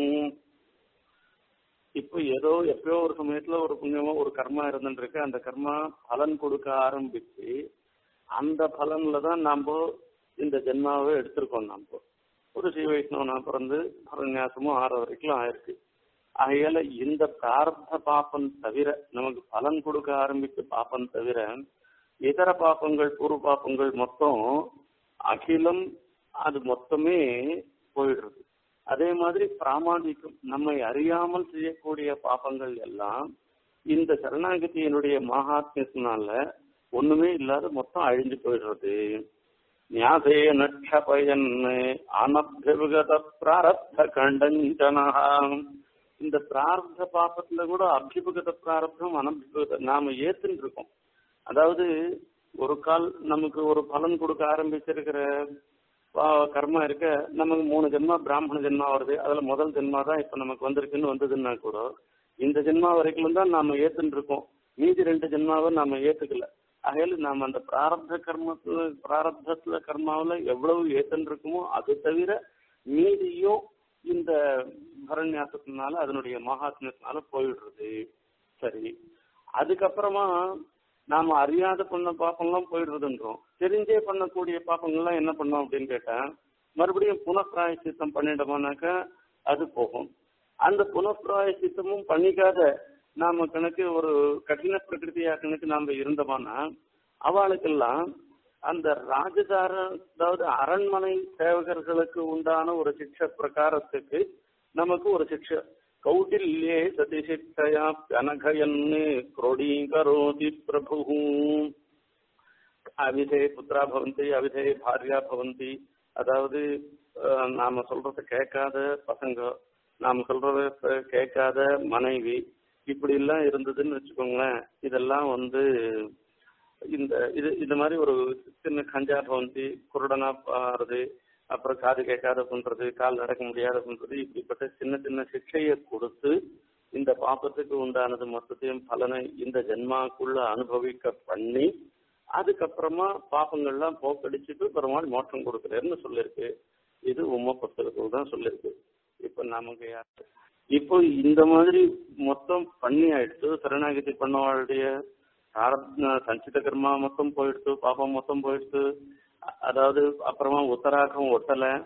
இப்போ ஏதோ எப்பயோ ஒரு சமயத்துல ஒரு புண்ணியமோ ஒரு கர்மா இருந்துருக்கு அந்த கர்மா பலன் கொடுக்க ஆரம்பிச்சு அந்த பலன்ல தான் நாம இந்த ஜென்மாவை எடுத்திருக்கோம் நாம ஒரு ஸ்ரீ வைஷ்ணவனா பிறந்து பரநியாசமும் ஆறு வரைக்கும் ஆயிருக்கு ஆகையால இந்த பிரார்த்த பாப்பம் தவிர நமக்கு பலன் கொடுக்க ஆரம்பிச்ச பாப்பம் தவிர இதர பாப்பங்கள் பூர்வ பாப்பங்கள் மொத்தம் அகிலம் அது மொத்தமே போயிடுறது அதே மாதிரி பிராமாணிக்கம் நம்மை அறியாமல் செய்யக்கூடிய பாப்பங்கள் எல்லாம் இந்த சரணாகதியினுடைய மகாத்மியத்தினால ஒண்ணுமே இல்லாத மொத்தம் அழிஞ்சு போயிடுறது ஞாசே நட்சபயன் அனபிகத பிராரப்த கண்டஞ்சனா இந்த பிரார்த்த பாப்பத்துல கூட அபிபுகத பிராரப்தம் அனபிபுகத நாம ஏத்துன்னு இருக்கோம் அதாவது ஒரு கால் நமக்கு ஒரு பலன் கொடுக்க ஆரம்பிச்சிருக்கிற கர்மா இருக்க நமக்கு மூணு ஜென்மா பிராமண ஜென்மா வருது அதுல முதல் ஜென்மா தான் இப்ப நமக்கு வந்திருக்குன்னு வந்ததுன்னா கூட இந்த ஜென்மா வரைக்கும் தான் நாம ஏத்துன்னு இருக்கோம் மீதி ரெண்டு ஜென்மாவை நாம ஏத்துக்கல ஆகையால நாம அந்த பிராரப்த கர்மத்துல பிராரப்தத்துல கர்மாவில எவ்வளவு ஏத்துன்னு இருக்குமோ அது தவிர மீதியும் இந்த பரநியாசத்தினால அதனுடைய மகாத்மியத்தினால போயிடுறது சரி அதுக்கப்புறமா நாம அறியாத பண்ண பாப்பங்கள்லாம் போயிடுறதுன்றோம் தெரிஞ்சே பண்ணக்கூடிய பாப்பங்கள்லாம் என்ன பண்ணோம் அப்படின்னு கேட்டா மறுபடியும் புனப்பிராயசித்தம் பண்ணிட்டோம்னாக்கா அது போகும் அந்த புனப்பிராயசித்தமும் பண்ணிக்காத நாம கணக்கு ஒரு கடின பிரகிருதியா கணக்கு நாம இருந்தோம்னா அவளுக்கெல்லாம் அந்த ராஜதார அதாவது அரண்மனை சேவகர்களுக்கு உண்டான ஒரு சிக்ஷ பிரகாரத்துக்கு நமக்கு ஒரு சிக்ஷ கௌட்டில்யே சதிசிக்ஷயா அனகயன்னு क्रोडीकरोति பிரபு அவிதே புத்திரா பவந்தி அவிதே பாரியா பவந்தி அதாவது நாம சொல்றத கேட்காத பசங்க நாம சொல்றத கேட்காத மனைவி இப்படி எல்லாம் இருந்ததுன்னு வச்சுக்கோங்களேன் இதெல்லாம் வந்து இந்த இது இந்த மாதிரி ஒரு சின்ன கஞ்சா பவந்தி குருடனா பாருது அப்புறம் காது கேட்காத பண்றது கால் நடக்க முடியாத பண்றது இப்படிப்பட்ட சின்ன சின்ன சிக்ஷையை கொடுத்து இந்த பாப்பத்துக்கு உண்டானது மொத்தத்தையும் பலனை இந்த ஜென்மாக்குள்ள அனுபவிக்க பண்ணி அதுக்கப்புறமா பாப்பங்கள்லாம் போக்கடிச்சுட்டு பெருமாள் மோட்சம் கொடுக்குறேன்னு சொல்லியிருக்கு இது உம்ம புத்தகத்தில் தான் சொல்லியிருக்கு இப்ப நமக்கு யார் இப்போ இந்த மாதிரி மொத்தம் பண்ணி ஆயிடுச்சு சரணாகதி பண்ணவாளுடைய சஞ்சித கர்மா மொத்தம் போயிடுச்சு பாப்பம் மொத்தம் போயிடுச்சு அதாவது அப்புறமா உத்தராகம் ஒட்டல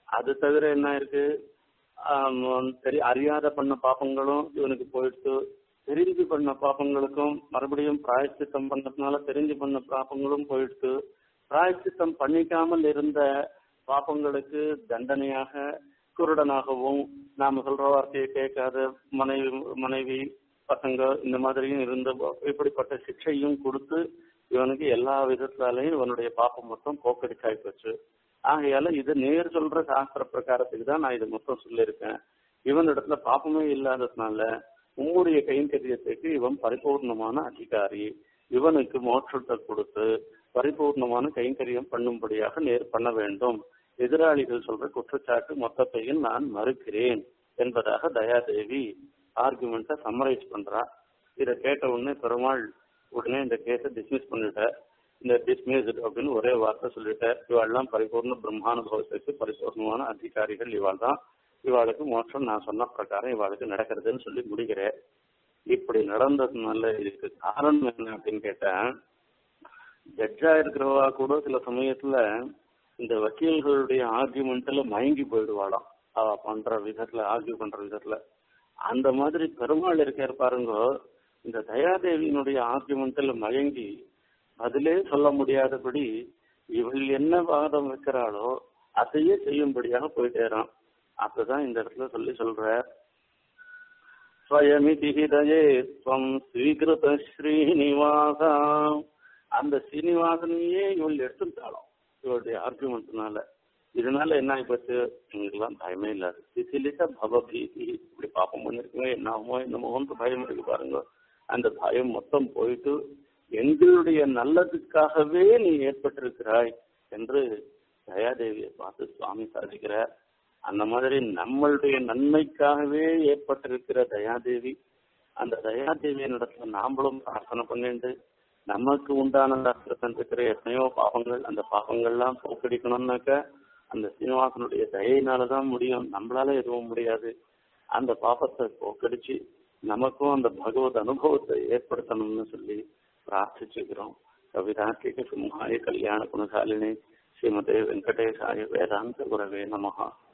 அது தவிர என்ன இருக்கு ஆம், தெரி அறியாத பண்ண பாப்பங்களும் இவனுக்கு போயிடுத்து தெரிஞ்சு பண்ண பாப்பங்களுக்கும் மறுபடியும் பிராயச்சித்தம் பண்ணதுனால தெரிஞ்சு பண்ண பாப்பங்களும் போயிடுத்து பிராயச்சித்தம் பண்ணிக்காமல் இருந்த பாப்பங்களுக்கு தண்டனையாக குருடனாகவும் நாம சொல்ற வார்த்தையை கேட்காத மனைவி மனைவி பசங்க இந்த மாதிரியும் இருந்த இப்படிப்பட்ட சிக்ஷையும் கொடுத்து இவனுக்கு எல்லா விதத்தாலையும் இவனுடைய பாப்பம் மொத்தம் போக்கடிச்சாய் போச்சு ஆகையால இது நேர் சொல்ற சாஸ்திர பிரகாரத்துக்கு தான் நான் இது மொத்தம் சொல்லியிருக்கேன் இவனிடத்துல பாப்பமே இல்லாததுனால உம்முடைய கைங்கரியத்துக்கு இவன் பரிபூர்ணமான அதிகாரி இவனுக்கு மோட்சத்தை கொடுத்து பரிபூர்ணமான கைங்கரியம் பண்ணும்படியாக நேர் பண்ண வேண்டும் எதிராளிகள் சொல்ற குற்றச்சாட்டு மொத்தத்தையும் நான் மறுக்கிறேன் என்பதாக தயாதேவி ஆர்குமெண்ட்டை சம்மரைஸ் பண்றா இதை கேட்ட உடனே பெருமாள் உடனே இந்த கேஸை டிஸ்மிஸ் பண்ணிட்டார் இந்த டிஸ்மிஸ் அப்படின்னு ஒரே வார்த்தை சொல்லிட்டார் இவாள்லாம் பரிபூர்ண பிரம்மானுபவத்துக்கு பரிபூர்ணமான அதிகாரிகள் இவாள் தான் இவாளுக்கு மோட்சம் நான் சொன்ன பிரகாரம் இவாளுக்கு நடக்கிறதுன்னு சொல்லி முடிக்கிறேன் இப்படி நடந்ததுனால இதுக்கு காரணம் என்ன அப்படின்னு கேட்டேன் ஜட்ஜா இருக்கிறவா கூட சில சமயத்துல இந்த வக்கீல்களுடைய ஆர்குமெண்ட்ல மயங்கி போயிடுவாளாம் அவ பண்ற விதத்துல ஆர்கியூ பண்ற விதத்துல அந்த மாதிரி பெருமாள் இருக்கார் பாருங்க இந்த தயாதேவியினுடைய ஆர்குமெண்ட்ல மயங்கி பதிலே சொல்ல முடியாதபடி இவள் என்ன வாதம் வைக்கிறாளோ அதையே செய்யும்படியாக போயிட்டேறான் அப்பதான் இந்த இடத்துல சொல்லி சொல்ற ஸ்வயமிதி ஹிதயே ஸ்வம் ஸ்வீகிருத ஸ்ரீனிவாசா அந்த ஸ்ரீனிவாசனையே இவள் எடுத்துட்டாலும் இவளுடைய ஆர்குமெண்ட்னால இதனால என்ன ஆயிப்போச்சு எங்களுக்குலாம் பயமே இல்லாது சிசிலிட்ட பவபீதி இப்படி பாப்பம் பண்ணிருக்கோங்க என்ன ஆகுமோ என்னமோன்னு பயம் இருக்கு பாருங்க அந்த பயம் மொத்தம் போயிட்டு எங்களுடைய நல்லதுக்காகவே நீ ஏற்பட்டிருக்கிறாய் என்று தயாதேவியை பார்த்து சுவாமி சாதிக்கிறார் அந்த மாதிரி நம்மளுடைய நன்மைக்காகவே ஏற்பட்டிருக்கிற தயாதேவி அந்த தயாதேவியின் இடத்துல நாமளும் பிரார்த்தனை பண்ணிட்டு நமக்கு உண்டான இருக்கிற எத்தனையோ பாவங்கள் அந்த பாவங்கள்லாம் போக்கடிக்கணும்னாக்க அந்த சீனிவாசனுடைய தயையினாலதான் முடியும் நம்மளால எதுவும் முடியாது அந்த பாப்பத்தை போக்கடிச்சு நமக்கும் அந்த பகவத் அனுபவத்தை ஏற்படுத்தணும்னு சொல்லி பிரார்த்திச்சுக்கிறோம் கவிதார்க்கிக சிம்ஹாய கல்யாண குணசாலினி ஸ்ரீமதே வெங்கடேசாய வேதாந்த குரவே நமஹா